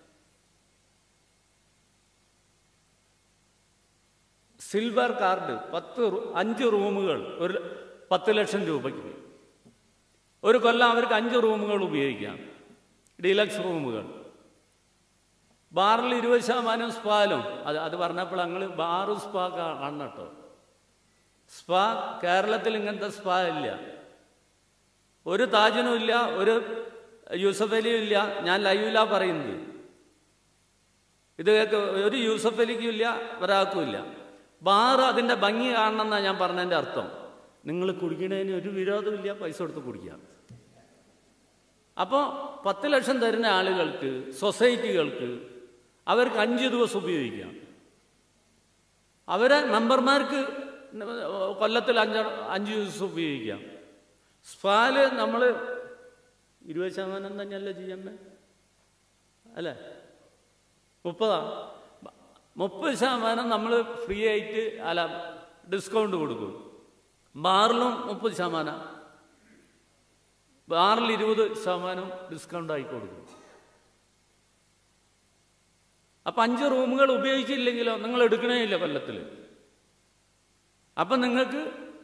സിൽവർ കാർഡ് പത്ത് റൂ- അഞ്ച് റൂമുകൾ ഒരു പത്ത് ലക്ഷം രൂപയ്ക്ക് ഒരു കൊല്ലം അവർക്ക് അഞ്ച് റൂമുകൾ ഉപയോഗിക്കാം ഡീലക്സ് റൂമുകൾ ബാറിൽ ഇരുപത് ശതമാനം സ്പാലും അത് അത് പറഞ്ഞപ്പോൾ ഞങ്ങൾ ബാറും സ്പാ കാ- കാണണം കേട്ടോ സ്പാ കേരളത്തിൽ ഇങ്ങനത്തെ സ്പാ ഇല്ല ഒരു താജിനും ഇല്ല ഒരു യൂസഫ് അലിയും ഇല്ല ഞാൻ ലൈവിലാ പറയുന്നത് ഇത് കേക്ക് ഒരു യൂസഫ് അലിക്കും ഇല്ല ഒരാൾക്കും ഇല്ല ബാർ അതിൻ്റെ ഭംഗി കാണണം എന്നാണ് ഞാൻ പറഞ്ഞതിൻ്റെ അർത്ഥം നിങ്ങൾ കുടിക്കണതിന് ഒരു വിരോധമില്ല പൈസ കൊടുത്ത് കുടിക്കാം അപ്പോൾ പത്ത് ലക്ഷം തരുന്ന ആളുകൾക്ക് സൊസൈറ്റികൾക്ക് അവർക്ക് അഞ്ച് ദിവസം ഉപയോഗിക്കാം അവരെ മെമ്പർമാർക്ക് കൊല്ലത്തിൽ അഞ്ച് അഞ്ച് ദിവസം ഉപയോഗിക്കാം സ്പാല് നമ്മൾ ഇരുപത് ശതമാനം തന്നെയല്ലേ ചെയ്യുമ്പേ അല്ലേ മുപ്പതാ മുപ്പത് ശതമാനം നമ്മൾ ഫ്രീ ആയിട്ട് അല്ല ഡിസ്കൗണ്ട് കൊടുക്കും ബാറിലും മുപ്പത് ശതമാനം ബാറിൽ ഇരുപത് ശതമാനം ഡിസ്കൗണ്ട് ആയി കൊടുക്കും അപ്പം അഞ്ച് റൂമുകൾ ഉപയോഗിച്ചില്ലെങ്കിലോ നിങ്ങൾ എടുക്കണേ ഇല്ല കൊല്ലത്തിൽ അപ്പം നിങ്ങൾക്ക്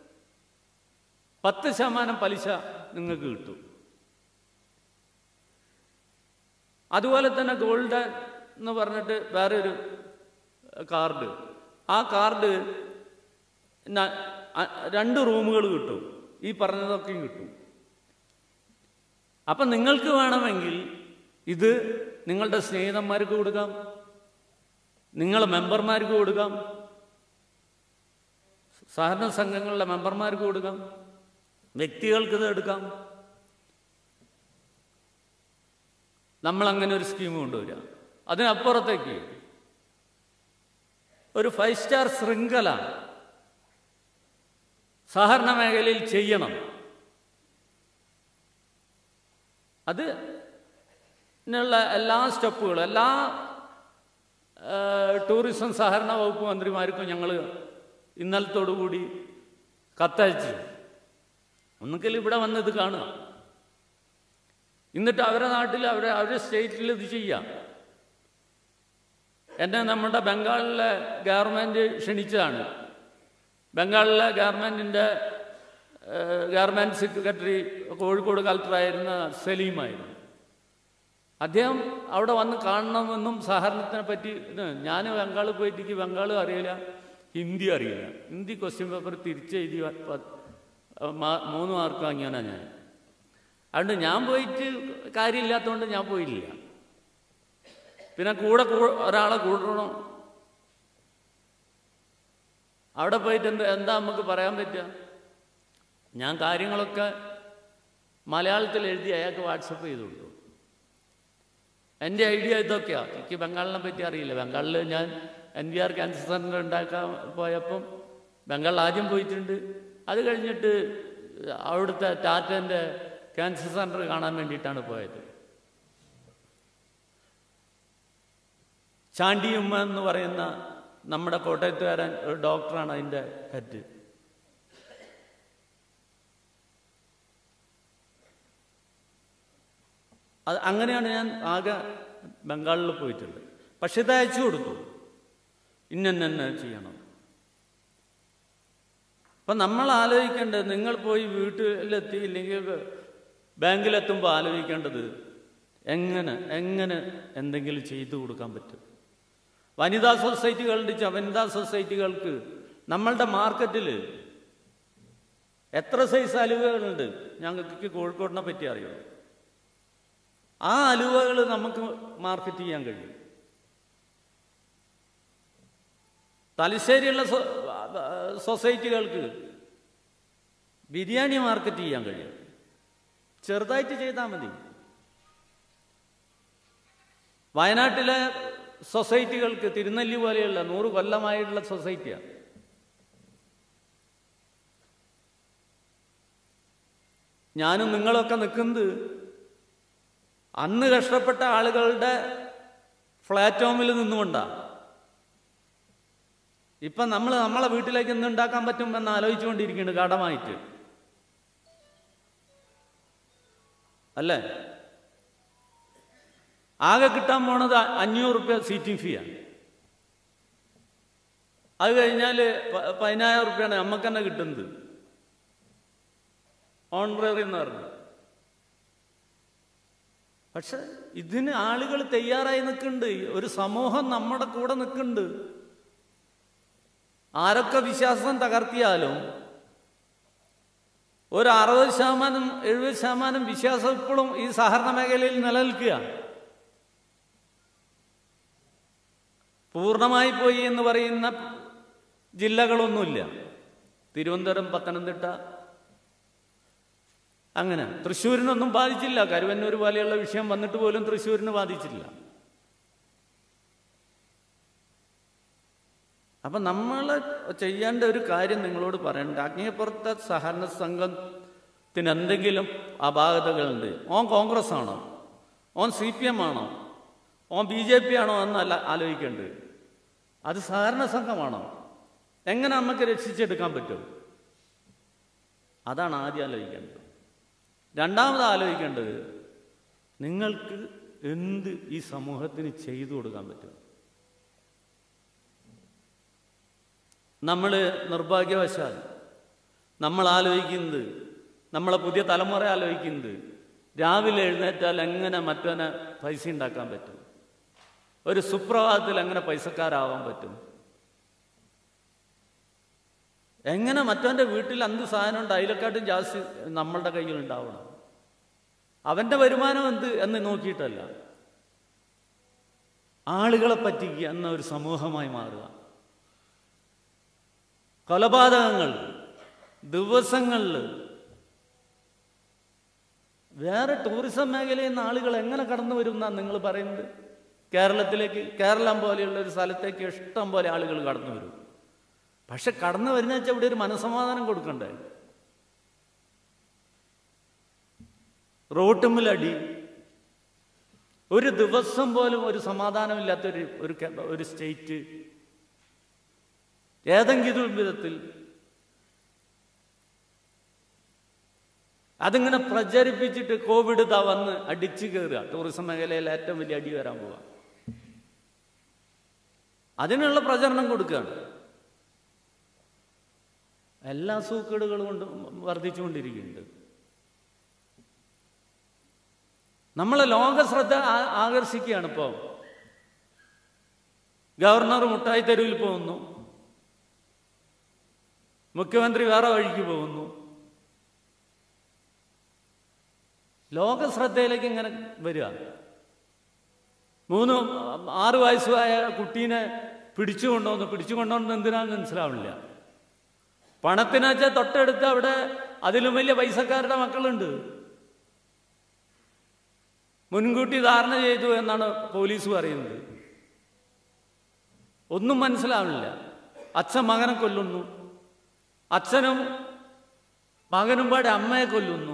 പത്ത് ശതമാനം പലിശ നിങ്ങൾക്ക് കിട്ടും അതുപോലെ തന്നെ ഗോൾഡൻ എന്ന് പറഞ്ഞിട്ട് വേറെ ഒരു കാർഡ് ആ കാർഡ് ന- അ- രണ്ട് റൂമുകൾ കിട്ടും ഈ പറഞ്ഞതൊക്കെയും കിട്ടും അപ്പം നിങ്ങൾക്ക് വേണമെങ്കിൽ ഇത് നിങ്ങളുടെ സ്നേഹിതന്മാർക്ക് കൊടുക്കാം നിങ്ങളെ മെമ്പർമാർക്ക് കൊടുക്കാം സഹകരണ സംഘങ്ങളിലെ മെമ്പർമാർക്ക് കൊടുക്കാം വ്യക്തികൾക്ക് ഇത് എടുക്കാം നമ്മളങ്ങനെ ഒരു സ്കീം കൊണ്ടുവരിക അതിനപ്പുറത്തേക്ക് ഒരു ഫൈവ് സ്റ്റാർ ശൃംഖല സഹകരണ മേഖലയിൽ ചെയ്യണം അത് നുള്ള എല്ലാ സ്റ്റെപ്പുകളും എല്ലാ ആ, ടൂറിസം സഹകരണ വകുപ്പ് മന്ത്രിമാർക്കും ഞങ്ങൾ ഇന്നലത്തോടു കൂടി കത്തയച്ചു ഒന്നുകിൽ ഇവിടെ വന്ന് ഇത് കാണുക എന്നിട്ട് അവരുടെ നാട്ടിൽ അവരെ അവരുടെ സ്റ്റേറ്റിൽ ഇത് ചെയ്യാം എന്നെ നമ്മുടെ ബംഗാളിലെ ഗവൺമെൻറ് ക്ഷണിച്ചതാണ് ബംഗാളിലെ ഗവൺമെൻറ്റിൻ്റെ ഗവൺമെൻറ് സെക്രട്ടറി കോഴിക്കോട് കളക്ടറായിരുന്ന സലീമായിരുന്നു അദ്ദേഹം അവിടെ വന്ന് കാണണമെന്നും സഹകരണത്തിനെ പറ്റി ഇത് ഞാൻ ബംഗാളിൽ പോയിട്ട് എനിക്ക് ബംഗാളും അറിയില്ല ഹിന്ദി അറിയില്ല ഹിന്ദി ക്വസ്റ്റ്യൻ പേപ്പർ തിരിച്ചെഴുതി വ- പ- മാ- മൂന്ന് മാർക്ക് വാങ്ങിയാണ് ഞാൻ അതുകൊണ്ട് ഞാൻ പോയിട്ട് കാര്യമില്ലാത്തതുകൊണ്ട് ഞാൻ പോയില്ല പിന്നെ കൂടെ കൂ- ഒരാളെ കൂടണം അവിടെ പോയിട്ട് എന്താ എന്താ നമുക്ക് പറയാൻ പറ്റുക ഞാൻ കാര്യങ്ങളൊക്കെ മലയാളത്തിൽ എഴുതി അയാൾക്ക് വാട്സപ്പ് ചെയ്ത് കൊടുത്തു എൻ്റെ ഐഡിയ ഇതൊക്കെയാണ് എനിക്ക് ബംഗാളിനെ പറ്റി അറിയില്ല ബംഗാളിൽ ഞാൻ N V R cancer centre ഉണ്ടാക്കാൻ പോയപ്പം ബംഗാളിൽ ആദ്യം പോയിട്ടുണ്ട് അത് കഴിഞ്ഞിട്ട് അവിടുത്തെ ടാറ്റൻ്റെ ക്യാൻസർ സെൻ്റർ കാണാൻ വേണ്ടിയിട്ടാണ് പോയത് ചാണ്ടിയുമ്മ എന്ന് പറയുന്ന നമ്മുടെ കോട്ടയത്തുകാരൻ ഒരു ഡോക്ടറാണ് അതിൻ്റെ ഹെഡ് അത് അങ്ങനെയാണ് ഞാൻ ആകെ ബംഗാളിൽ പോയിട്ടുള്ളത് പക്ഷെ ഇത് അയച്ചു കൊടുത്തു ഇന്നെ ചെയ്യണം അപ്പം നമ്മൾ ആലോചിക്കേണ്ടത് നിങ്ങൾ പോയി വീട്ടിലെത്തി ഇല്ലെങ്കിൽ ബാങ്കിലെത്തുമ്പോൾ ആലോചിക്കേണ്ടത് എങ്ങനെ എങ്ങനെ എന്തെങ്കിലും ചെയ്തു കൊടുക്കാൻ പറ്റും വനിതാ സൊസൈറ്റികളുണ്ട് ച- വനിതാ സൊസൈറ്റികൾക്ക് നമ്മളുടെ മാർക്കറ്റിൽ എത്ര സൈസ് അലുവകളുണ്ട് ഞങ്ങൾക്ക് കോഴിക്കോടിനെ പറ്റി അറിയാം ആ അലുവകൾ നമുക്ക് മാർക്കറ്റ് ചെയ്യാൻ കഴിയും തലശ്ശേരിയുള്ള സൊ- സൊസൈറ്റികൾക്ക് ബിരിയാണി മാർക്കറ്റ് ചെയ്യാൻ കഴിയും ചെറുതായിട്ട് ചെയ്താൽ മതി വയനാട്ടിലെ സൊസൈറ്റികൾക്ക് തിരുനെല്ലി പോലെയുള്ള നൂറ് കൊല്ലമായിട്ടുള്ള സൊസൈറ്റിയാണ് ഞാനും നിങ്ങളൊക്കെ നിൽക്കുന്നത് അന്ന് കഷ്ടപ്പെട്ട ആളുകളുടെ പ്ലാറ്റ്ഫോമിൽ നിന്നുകൊണ്ടാണ് ഇപ്പം നമ്മൾ നമ്മളെ വീട്ടിലേക്ക് ഇന്ന് ഉണ്ടാക്കാൻ പറ്റും എന്ന് ആലോചിച്ചുകൊണ്ടിരിക്കുകയാണ് കടമായിട്ട് അല്ലേ ആകെ കിട്ടാൻ പോണത് അഞ്ഞൂറ് റുപ്യ സീറ്റിംഗ് ഫീയാണ് അത് കഴിഞ്ഞാൽ പതിനായിരം റുപ്യാണ് നമുക്ക് തന്നെ കിട്ടുന്നത് ഓണററി എന്ന് പറഞ്ഞു പക്ഷെ ഇതിന് ആളുകൾ തയ്യാറായി നിൽക്കുന്നുണ്ട് ഒരു സമൂഹം നമ്മുടെ കൂടെ നിൽക്കുന്നുണ്ട് ആരൊക്കെ വിശ്വാസം തകർത്തിയാലും ഒരു അറുപത് ശതമാനം എഴുപത് ശതമാനം വിശ്വാസം ഇപ്പോഴും ഈ സഹകരണ മേഖലയിൽ നിലനിൽക്കുക പൂർണ്ണമായി പോയി എന്ന് പറയുന്ന ജില്ലകളൊന്നുമില്ല തിരുവനന്തപുരം പത്തനംതിട്ട അങ്ങനെ തൃശ്ശൂരിനൊന്നും ബാധിച്ചില്ല കരുവന്നൂർ പോലെയുള്ള വിഷയം വന്നിട്ട് പോലും തൃശ്ശൂരിന് ബാധിച്ചില്ല അപ്പം നമ്മൾ ചെയ്യേണ്ട ഒരു കാര്യം നിങ്ങളോട് പറയണ്ട അഗ്നിപ്പുറത്തെ സഹകരണ സംഘത്തിന് എന്തെങ്കിലും അപാകതകളുണ്ട് ഓൻ കോൺഗ്രസ് ആണോ ഓൻ സി പി എം ആണോ ഓൻ ബി ജെ പി ആണോ എന്നല്ല ആലോചിക്കേണ്ടത് അത് സഹകരണ സംഘമാണോ എങ്ങനെ നമുക്ക് രക്ഷിച്ചെടുക്കാൻ പറ്റും അതാണ് ആദ്യം ആലോചിക്കേണ്ടത് രണ്ടാമത് ആലോചിക്കേണ്ടത് നിങ്ങൾക്ക് എന്ത് ഈ സമൂഹത്തിന് ചെയ്തു കൊടുക്കാൻ പറ്റും നമ്മൾ നിർഭാഗ്യവശാൽ നമ്മൾ ആലോചിക്കുന്നത് നമ്മളെ പുതിയ തലമുറ ആലോചിക്കുന്നത് രാവിലെ എഴുന്നേറ്റാൽ എങ്ങനെ മറ്റവനെ പൈസ ഉണ്ടാക്കാൻ പറ്റും ഒരു സുപ്രഭാതത്തിൽ എങ്ങനെ പൈസക്കാരാവാൻ പറ്റും എങ്ങനെ മറ്റവൻ്റെ വീട്ടിൽ എന്ത് സാധനം ഉണ്ട് അതിലെക്കാട്ടും ജാസ്തി നമ്മളുടെ കയ്യിൽ ഉണ്ടാവണം അവൻ്റെ വരുമാനം എന്ത് എന്ന് നോക്കിയിട്ടല്ല ആളുകളെ പറ്റിക്കുക എന്ന ഒരു സമൂഹമായി മാറുക കൊലപാതകങ്ങൾ ദിവസങ്ങളിൽ വേറെ ടൂറിസം മേഖലയിൽ നിന്ന് ആളുകൾ എങ്ങനെ കടന്നു വരും എന്നാണ് നിങ്ങൾ പറയുന്നത് കേരളത്തിലേക്ക് കേരളം പോലെയുള്ള ഒരു സ്ഥലത്തേക്ക് ഇഷ്ടം പോലെ ആളുകൾ കടന്നു വരും പക്ഷെ കടന്നു വരുന്ന വെച്ചാൽ ഇവിടെ ഒരു മനസമാധാനം കൊടുക്കണ്ടേ റോട്ടുമ്മിലടി ഒരു ദിവസം പോലും ഒരു സമാധാനമില്ലാത്തൊരു ഒരു കേ- ഒരു സ്റ്റേറ്റ് ഏതെങ്കിലും വിധത്തിൽ അതിങ്ങനെ പ്രചരിപ്പിച്ചിട്ട് കോവിഡ് ഇതാ വന്ന് അടിച്ചു കയറുക ടൂറിസം മേഖലയിൽ ഏറ്റവും വലിയ അടി വരാൻ പോവുക അതിനുള്ള പ്രചരണം കൊടുക്കുകയാണ് എല്ലാ സൂക്കേടുകളും കൊണ്ട് വർദ്ധിച്ചുകൊണ്ടിരിക്കുന്നുണ്ട് നമ്മളെ ലോക ശ്രദ്ധ ആ- ആകർഷിക്കുകയാണ് ഇപ്പോൾ ഗവർണർ മുട്ടായി തെരുവിൽ പോകുന്നു മുഖ്യമന്ത്രി വേറെ വഴിക്ക് പോകുന്നു ലോക ശ്രദ്ധയിലേക്ക് ഇങ്ങനെ വരിക മൂന്ന് ആറ് വയസ്സുമായ കുട്ടീനെ പിടിച്ചു കൊണ്ടുവന്നു പിടിച്ചു കൊണ്ടുവന്ന് എന്തിനാന്ന് മനസ്സിലാവില്ല പണത്തിനാച്ചാൽ തൊട്ടടുത്ത് അവിടെ അതിലും വലിയ പൈസക്കാരുടെ മക്കളുണ്ട് മുൻകൂട്ടി ധാരണ ചെയ്തു എന്നാണ് പോലീസ് പറയുന്നത് ഒന്നും മനസ്സിലാവില്ല അച്ഛൻ മകനെ കൊല്ലുന്നു അച്ഛനും മകനും പാടെ അമ്മയെ കൊല്ലുന്നു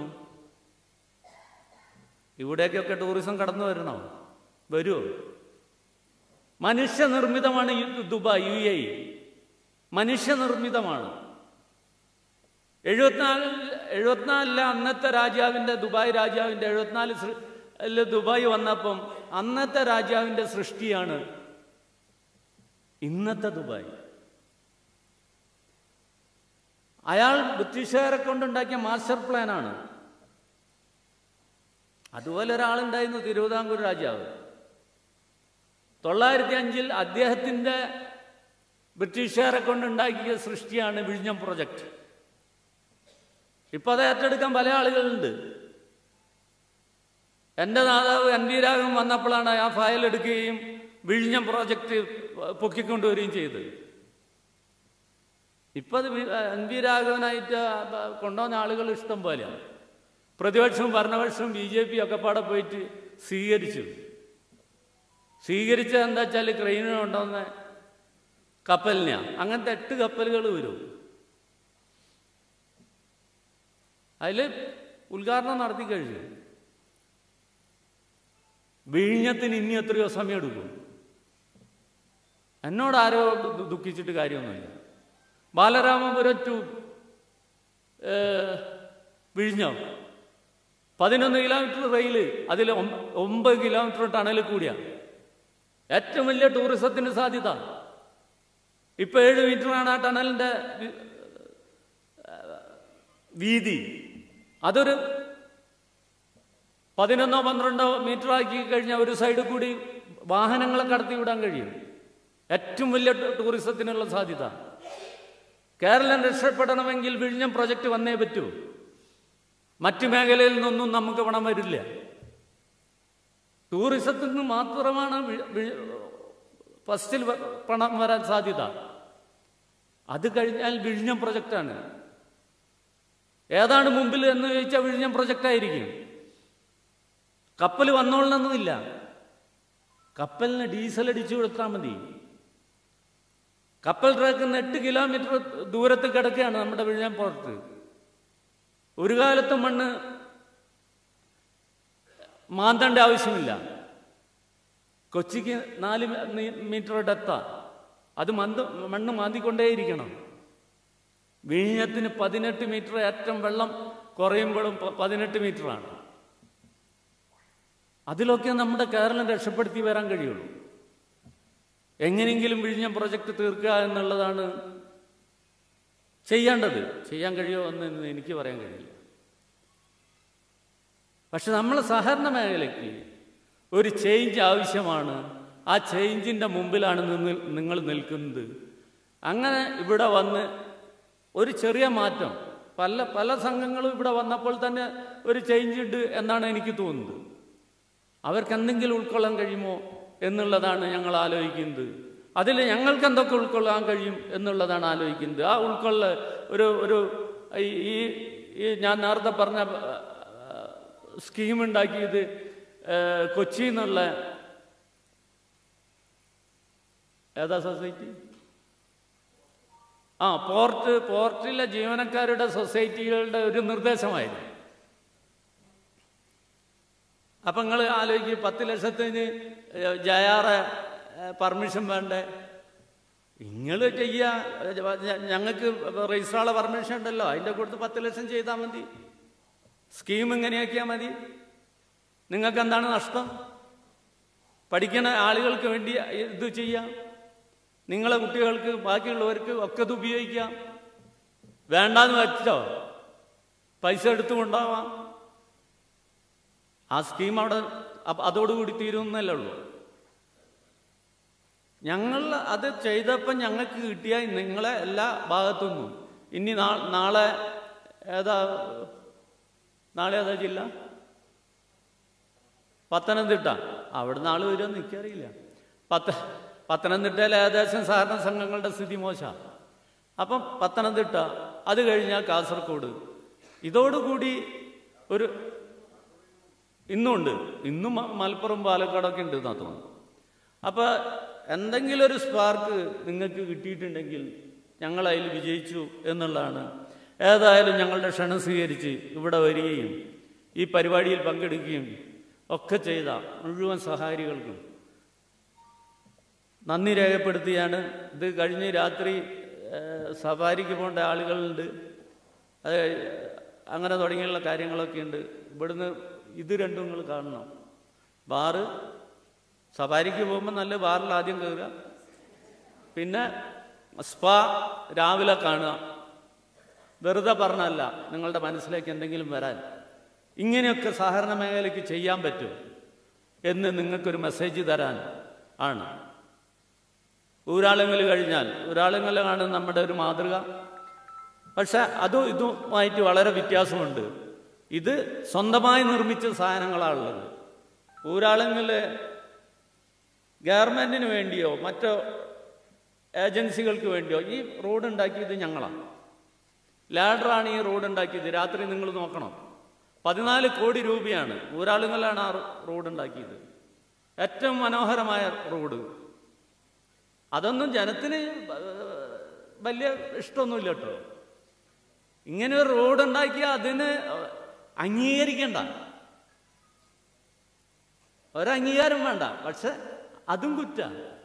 ഇവിടേക്കൊക്കെ ടൂറിസം കടന്നു വരണോ വരുമോ മനുഷ്യനിർമ്മിതമാണ് ഈ ദുബായ് യു എ മനുഷ്യനിർമ്മിതമാണ് എഴുപത്തിനാല് എഴുപത്തിനാലിലെ അന്നത്തെ രാജാവിൻ്റെ ദുബായ് രാജാവിൻ്റെ എഴുപത്തിനാല് സൃ- ല് ദുബായ് വന്നപ്പം അന്നത്തെ രാജാവിൻ്റെ സൃഷ്ടിയാണ് ഇന്നത്തെ ദുബായ് അയാൾ ബ്രിട്ടീഷുകാരെ കൊണ്ടുണ്ടാക്കിയ മാസ്റ്റർ പ്ലാനാണ് അതുപോലെ ഒരാളുണ്ടായിരുന്നു തിരുവിതാംകൂർ രാജാവ് തൊള്ളായിരത്തി അഞ്ചിൽ അദ്ദേഹത്തിൻ്റെ ബ്രിട്ടീഷുകാരെ കൊണ്ടുണ്ടാക്കിയ സൃഷ്ടിയാണ് വിഴിഞ്ഞം പ്രൊജക്റ്റ് ഇപ്പൊ അത് ഏറ്റെടുക്കാൻ പല ആളുകളുണ്ട് എൻ്റെ നേതാവ് എൻ വി രാഘവൻ വന്നപ്പോഴാണ് ആ ഫയൽ എടുക്കുകയും വിഴിഞ്ഞം പ്രോജക്റ്റ് പൊക്കിക്കൊണ്ടുവരികയും ചെയ്തത് ഇപ്പൊ അത് വി- എൻ വി രാഘവനായിട്ട് കൊണ്ടുവന്ന ആളുകൾ ഇഷ്ടം പോലെയാണ് പ്രതിപക്ഷവും ഭരണപക്ഷവും ബി ജെ പി ഒക്കെ പാടെ പോയിട്ട് സ്വീകരിച്ചു സ്വീകരിച്ചത് എന്താ വെച്ചാൽ ക്രെയിനിന് കൊണ്ടുവന്ന കപ്പലിനെയാണ് അങ്ങനത്തെ എട്ട് കപ്പലുകൾ വരും അതിൽ ഉദ്ഘാടനം നടത്തി കഴിഞ്ഞു വിഴിഞ്ഞത്തിന് ഇനി എത്രയോ സമയം എടുക്കും എന്നോട് ആരോ ദു- ദുഃഖിച്ചിട്ട് കാര്യമൊന്നുമില്ല ബാലരാമപുരം ടു വിഴിഞ്ഞം പതിനൊന്ന് കിലോമീറ്റർ റെയില് അതിൽ ഒമ്പ- ഒമ്പത് കിലോമീറ്റർ ടണൽ കൂടിയാണ് ഏറ്റവും വലിയ ടൂറിസത്തിന് സാധ്യത ഇപ്പൊ ഏഴ് മീറ്ററാണ് ആ ടണലിന്റെ വി- വീതി അതൊരു പതിനൊന്നോ പന്ത്രണ്ടോ മീറ്റർ ആക്കി കഴിഞ്ഞാൽ ഒരു സൈഡിൽ കൂടി വാഹനങ്ങളെ കടത്തി വിടാൻ കഴിയും ഏറ്റവും വലിയ ടൂ- ടൂറിസത്തിനുള്ള സാധ്യത കേരളം രക്ഷപ്പെടണമെങ്കിൽ വിഴിഞ്ഞം പ്രൊജക്റ്റ് വന്നേ പറ്റൂ മറ്റു മേഖലയിൽ നിന്നൊന്നും നമുക്ക് പണം വരില്ല ടൂറിസത്തിൽ നിന്ന് മാത്രമാണ് വി- വി- ഫസ്റ്റിൽ വ- പണം വരാൻ സാധ്യത അത് കഴിഞ്ഞാൽ വിഴിഞ്ഞം പ്രൊജക്റ്റാണ് ഏതാണ് മുമ്പിൽ എന്ന് ചോദിച്ചാൽ വിഴിഞ്ഞം പ്രൊജക്റ്റ് ആയിരിക്കും കപ്പൽ വന്നോളണമെന്നില്ല കപ്പലിന് ഡീസൽ അടിച്ചു കൊടുത്താൽ മതി കപ്പൽ ട്രാക്ക് നിന്ന് എട്ട് കിലോമീറ്റർ ദൂരത്ത് കിടക്കുകയാണ് നമ്മുടെ വിഴിഞ്ഞം പോർട്ട് ഒരു കാലത്ത് മണ്ണ് മാന്തേണ്ട ആവശ്യമില്ല കൊച്ചിക്ക് നാല് മീ- മീറ്റർ ഡെത്താ അത് മന്ത് മണ്ണ് മാന്തിക്കൊണ്ടേയിരിക്കണം വിഴിഞ്ഞത്തിന് പതിനെട്ട് മീറ്റർ ഏറ്റവും വെള്ളം കുറയുമ്പോഴും പ- പതിനെട്ട് മീറ്ററാണ് അതിലൊക്കെ നമ്മുടെ കേരളം രക്ഷപ്പെടുത്തി വരാൻ കഴിയുള്ളൂ എങ്ങനെയെങ്കിലും വിഴിഞ്ഞം പ്രൊജക്റ്റ് തീർക്കുക എന്നുള്ളതാണ് ചെയ്യേണ്ടത് ചെയ്യാൻ കഴിയുമോ എന്ന് എനിക്ക് പറയാൻ കഴിയില്ല പക്ഷെ നമ്മൾ സഹകരണ മേഖലയ്ക്ക് ഒരു ചേഞ്ച് ആവശ്യമാണ് ആ ചേഞ്ചിൻ്റെ മുമ്പിലാണ് നിന്ന് നിങ്ങൾ നിൽക്കുന്നത് അങ്ങനെ ഇവിടെ വന്ന് ഒരു ചെറിയ മാറ്റം പല പല സംഘങ്ങളും ഇവിടെ വന്നപ്പോൾ തന്നെ ഒരു ചേഞ്ച് ഉണ്ട് എന്നാണ് എനിക്ക് തോന്നുന്നത് അവർക്ക് എന്തെങ്കിലും ഉൾക്കൊള്ളാൻ കഴിയുമോ എന്നുള്ളതാണ് ഞങ്ങൾ ആലോചിക്കുന്നത് അതിൽ ഞങ്ങൾക്ക് എന്തൊക്കെ ഉൾക്കൊള്ളാൻ കഴിയും എന്നുള്ളതാണ് ആലോചിക്കുന്നത് ആ ഉൾക്കൊള്ള ഒരു ഒരു ഈ- ഈ ഈ ഞാൻ നേരത്തെ പറഞ്ഞ സ്കീം ഉണ്ടാക്കിയത് ഏഹ്, കൊച്ചി എന്നുള്ള ഏതാ സൊസൈറ്റി ആ പോർട്ട് പോർട്ടിലെ ജീവനക്കാരുടെ സൊസൈറ്റികളുടെ ഒരു നിർദ്ദേശമായിരുന്നു അപ്പം നിങ്ങൾ ആലോചിക്കും പത്ത് ലക്ഷത്തിന് ജയാറെ പെർമിഷൻ വേണ്ടേ നിങ്ങൾ ചെയ്യുക ഞങ്ങൾക്ക് രജിസ്ട്രാളെ പെർമിഷൻ ഉണ്ടല്ലോ അതിൻ്റെ കൊടുത്ത് പത്ത് ലക്ഷം ചെയ്താൽ മതി സ്കീം ഇങ്ങനെയാക്കിയാൽ മതി നിങ്ങൾക്ക് എന്താണ് നഷ്ടം പഠിക്കുന്ന ആളുകൾക്ക് വേണ്ടി ഇത് ചെയ്യാം നിങ്ങളെ കുട്ടികൾക്ക് ബാക്കിയുള്ളവർക്ക് ഒക്കെ ഇത് ഉപയോഗിക്കാം വേണ്ടാന്ന് വെച്ചോ പൈസ എടുത്തു കൊണ്ടാവാം ആ സ്കീം അവിടെ അപ്പ- അതോടുകൂടി തീരുമെന്നല്ലേ ഉള്ളൂ ഞങ്ങൾ അത് ചെയ്തപ്പോൾ ഞങ്ങൾക്ക് കിട്ടിയ നിങ്ങളെ എല്ലാ ഭാഗത്തുനിന്നും ഇനി നാ- നാളെ ഏതാ നാളെ ഏതാ ജില്ല പത്തനംതിട്ട അവിടെ നാളെ വരുമെന്ന് എനിക്കറിയില്ല പത്ത പത്തനംതിട്ടയിൽ ഏകദേശം സഹകരണ സംഘങ്ങളുടെ സ്ഥിതി മോശമാണ് അപ്പം പത്തനംതിട്ട അത് കഴിഞ്ഞാൽ കാസർഗോഡ് ഇതോടുകൂടി ഒരു ഇന്നുണ്ട് ഇന്നും മ- മലപ്പുറം പാലക്കാടൊക്കെ ഉണ്ട് എന്നാ തോന്നുന്നു അപ്പോൾ എന്തെങ്കിലും ഒരു സ്പാർക്ക് നിങ്ങൾക്ക് കിട്ടിയിട്ടുണ്ടെങ്കിൽ ഞങ്ങൾ അതിൽ വിജയിച്ചു എന്നുള്ളതാണ് ഏതായാലും ഞങ്ങളുടെ ക്ഷണം സ്വീകരിച്ച് ഇവിടെ വരികയും ഈ പരിപാടിയിൽ പങ്കെടുക്കുകയും ഒക്കെ ചെയ്ത മുഴുവൻ സഹാരികൾക്കും നന്ദി രേഖപ്പെടുത്തിയാണ് ഇത് കഴിഞ്ഞ് രാത്രി ഏഹ്, സഫാരിക്ക് പോകേണ്ട ആളുകളുണ്ട് അത് അങ്ങനെ തുടങ്ങിയുള്ള കാര്യങ്ങളൊക്കെ ഉണ്ട് ഇവിടുന്ന് ഇത് രണ്ടും നിങ്ങൾ കാണണം ബാറ് സഫാരിക്ക് പോകുമ്പോൾ നല്ല ബാറിൽ ആദ്യം കയറുക പിന്നെ സ്പാ രാവിലെ കാണുക വെറുതെ പറഞ്ഞല്ല നിങ്ങളുടെ മനസ്സിലേക്ക് എന്തെങ്കിലും വരാൻ ഇങ്ങനെയൊക്കെ സഹകരണ മേഖലയ്ക്ക് ചെയ്യാൻ പറ്റും എന്ന് നിങ്ങൾക്കൊരു മെസ്സേജ് തരാൻ ആണ് ഊരാളുങ്കൽ കഴിഞ്ഞാൽ ഊരാളുങ്കലാണ് നമ്മുടെ ഒരു മാതൃക പക്ഷെ അതും ഇതുമായിട്ട് വളരെ വ്യത്യാസമുണ്ട് ഇത് സ്വന്തമായി നിർമ്മിച്ച സാധനങ്ങളാണുള്ളത് ഊരാളുങ്കൽ ഗവൺമെന്റിന് വേണ്ടിയോ മറ്റോ ഏജൻസികൾക്ക് വേണ്ടിയോ ഈ റോഡ് ഉണ്ടാക്കിയത് ഞങ്ങളാണ് ലാഡറാണ് ഈ റോഡ് ഉണ്ടാക്കിയത് രാത്രി നിങ്ങൾ നോക്കണം പതിനാല് കോടി രൂപയാണ് ഊരാളുങ്കലാണ് ആ റോഡ് ഉണ്ടാക്കിയത് ഏറ്റവും മനോഹരമായ റോഡ് അതൊന്നും ജനത്തിന് വലിയ ഇഷ്ടമൊന്നുമില്ല കേട്ടോ ഇങ്ങനെ ഒരു റോഡ് ഉണ്ടാക്കിയാൽ അതിന് അംഗീകരിക്കണ്ട ഒരംഗീകാരം വേണ്ട പക്ഷെ അതും കുറ്റ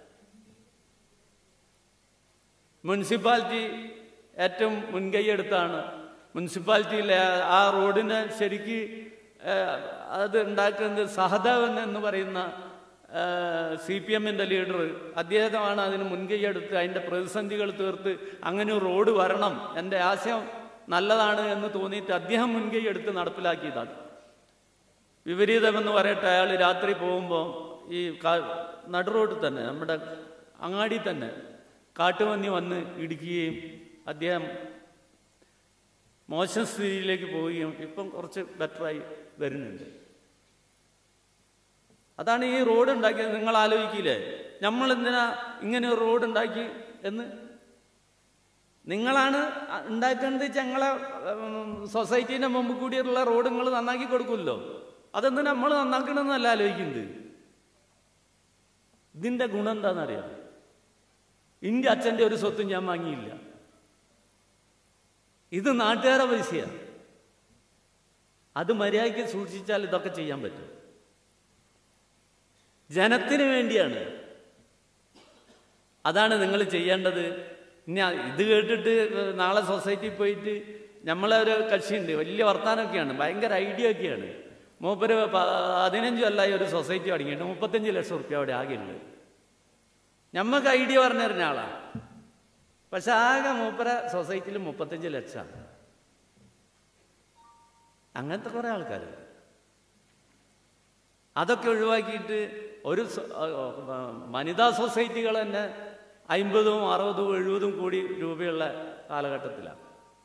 മുനിസിപ്പാലിറ്റി ഏറ്റവും മുൻകൈ എടുത്താണ് മുനിസിപ്പാലിറ്റിയിലെ ആ റോഡിനെ ശരിക്ക് ഏഹ്, അത് ഉണ്ടാക്കുന്നത് സഹദേവൻ എന്ന് പറയുന്ന സി പി എമ്മിൻ്റെ ലീഡർ അദ്ദേഹമാണ് അതിന് മുൻകൈ എടുത്ത് അതിൻ്റെ പ്രതിസന്ധികൾ തീർത്ത് അങ്ങനെ ഒരു റോഡ് വരണം എൻ്റെ ആശയം നല്ലതാണ് എന്ന് തോന്നിയിട്ട് അദ്ദേഹം മുൻകൈ എടുത്ത് നടപ്പിലാക്കിയതാണ് വിപരീതമെന്ന് പറയട്ടെ അയാൾ രാത്രി പോകുമ്പോൾ ഈ കാ- നടുറോഡ് തന്നെ നമ്മുടെ അങ്ങാടി തന്നെ കാട്ടുപന്നി വന്ന് ഇടിക്കുകയും അദ്ദേഹം മോശം സ്ഥിതിയിലേക്ക് പോവുകയും ഇപ്പം കുറച്ച് ബെറ്ററായി വരുന്നുണ്ട് അതാണ് ഈ റോഡ് ഉണ്ടാക്കിയത് നിങ്ങൾ ആലോചിക്കില്ലേ നമ്മൾ എന്തിനാ ഇങ്ങനെ ഒരു റോഡ് ഉണ്ടാക്കി എന്ന് നിങ്ങളാണ് ഉണ്ടാക്കേണ്ടത് ഞങ്ങളെ സൊസൈറ്റീൻ്റെ മുമ്പ് കൂടിയുള്ള റോഡ് നിങ്ങൾ നന്നാക്കി കൊടുക്കുമല്ലോ അതെന്തിനാ നമ്മൾ നന്നാക്കണമെന്നല്ല ആലോചിക്കുന്നത് ഇതിന്റെ ഗുണം എന്താണെന്നറിയാം ഇന്റെ അച്ഛൻ്റെ ഒരു സ്വത്തും ഞാൻ വാങ്ങിയില്ല ഇത് നാട്ടുകാരെ പൈസയാണ് അത് മര്യാദയ്ക്ക് സൂക്ഷിച്ചാൽ ഇതൊക്കെ ചെയ്യാൻ പറ്റും ജനത്തിന് വേണ്ടിയാണ് അതാണ് നിങ്ങൾ ചെയ്യേണ്ടത് ഇനി ആ- ഇത് കേട്ടിട്ട് നാളെ സൊസൈറ്റിയിൽ പോയിട്ട് നമ്മളെ ഒരു കക്ഷിയുണ്ട് വലിയ വർത്താനമൊക്കെയാണ് ഭയങ്കര ഐഡിയ ഒക്കെയാണ് മൂപ്പര് പ- പതിനഞ്ച് കൊല്ലമായി ഒരു സൊസൈറ്റി തുടങ്ങിയിട്ട് മുപ്പത്തഞ്ച് ലക്ഷം റുപ്യ അവിടെ ആകെയുണ്ട് ഞമ്മക്ക് ഐഡിയ പറഞ്ഞു തരുന്ന ആളാണ് പക്ഷെ ആകെ മൂപ്പര സൊസൈറ്റിയിൽ മുപ്പത്തഞ്ച് ലക്ഷമാണ് അങ്ങനത്തെ കുറെ ആൾക്കാർ അതൊക്കെ ഒഴിവാക്കിയിട്ട് ഒരു സൊ- ആ, ആ, വനിതാ സൊസൈറ്റികൾ തന്നെ അമ്പതും അറുപതും എഴുപതും കോടി രൂപയുള്ള കാലഘട്ടത്തിലാണ്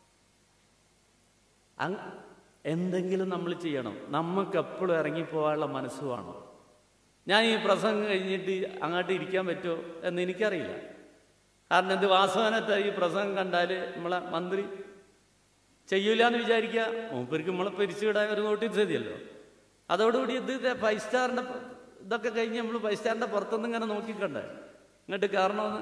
അങ് എന്തെങ്കിലും നമ്മൾ ചെയ്യണം നമുക്ക് എപ്പോഴും ഇറങ്ങിപ്പോകാനുള്ള മനസ്സ് വേണം ഞാൻ ഈ പ്രസംഗം കഴിഞ്ഞിട്ട് അങ്ങോട്ട് ഇരിക്കാൻ പറ്റുമോ എന്ന് എനിക്കറിയില്ല കാരണം ഇത് വാസവനത്തെ ഈ പ്രസംഗം കണ്ടാൽ നമ്മളെ മന്ത്രി ചെയ്യൂല എന്ന് വിചാരിക്കുക മൂപ്പർക്ക് നമ്മളെ പിരിച്ചുവിടാൻ ഒരു നോട്ടീസ് മതിയല്ലോ അതോടുകൂടി ഇത് ഫൈവ് സ്റ്റാറിൻ്റെ ഇതൊക്കെ കഴിഞ്ഞ് നമ്മൾ ഫൈവ് സ്റ്റാറിൻ്റെ പുറത്തുനിന്ന് ഇങ്ങനെ നോക്കിക്കണ്ടേ ഇങ്ങോട്ട് കയറണമെന്ന്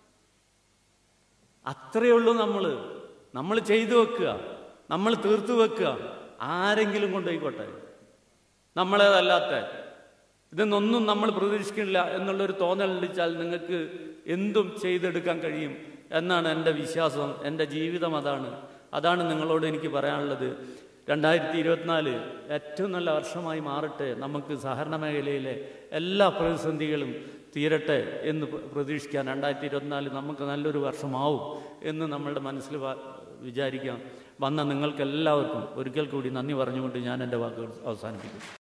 അത്രയേ ഉള്ളൂ നമ്മൾ നമ്മൾ ചെയ്തു വെക്കുക നമ്മൾ തീർത്തു വെക്കുക ആരെങ്കിലും കൊണ്ടുപോയിക്കോട്ടെ നമ്മളേതല്ലാത്ത ഇതൊന്നും നമ്മൾ പ്രതീക്ഷിക്കില്ല എന്നുള്ളൊരു തോന്നലുണ്ടിച്ചാൽ നിങ്ങൾക്ക് എന്തും ചെയ്തെടുക്കാൻ കഴിയും എന്നാണ് എൻ്റെ വിശ്വാസം എൻ്റെ ജീവിതം അതാണ് അതാണ് നിങ്ങളോട് എനിക്ക് പറയാനുള്ളത് രണ്ടായിരത്തി ഇരുപത്തിനാല് ഏറ്റവും നല്ല വർഷമായി മാറട്ടെ നമുക്ക് സഹകരണ മേഖലയിലെ എല്ലാ പ്രതിസന്ധികളും തീരട്ടെ എന്ന് പ്ര- പ്രതീക്ഷിക്കാൻ രണ്ടായിരത്തി ഇരുപത്തിനാല് നമുക്ക് നല്ലൊരു വർഷമാവും എന്ന് നമ്മളുടെ മനസ്സിൽ വ- വിചാരിക്കാം വന്ന നിങ്ങൾക്കെല്ലാവർക്കും ഒരിക്കൽ കൂടി നന്ദി പറഞ്ഞുകൊണ്ട് ഞാൻ എൻ്റെ വാക്കുകൾ അവസാനിപ്പിക്കും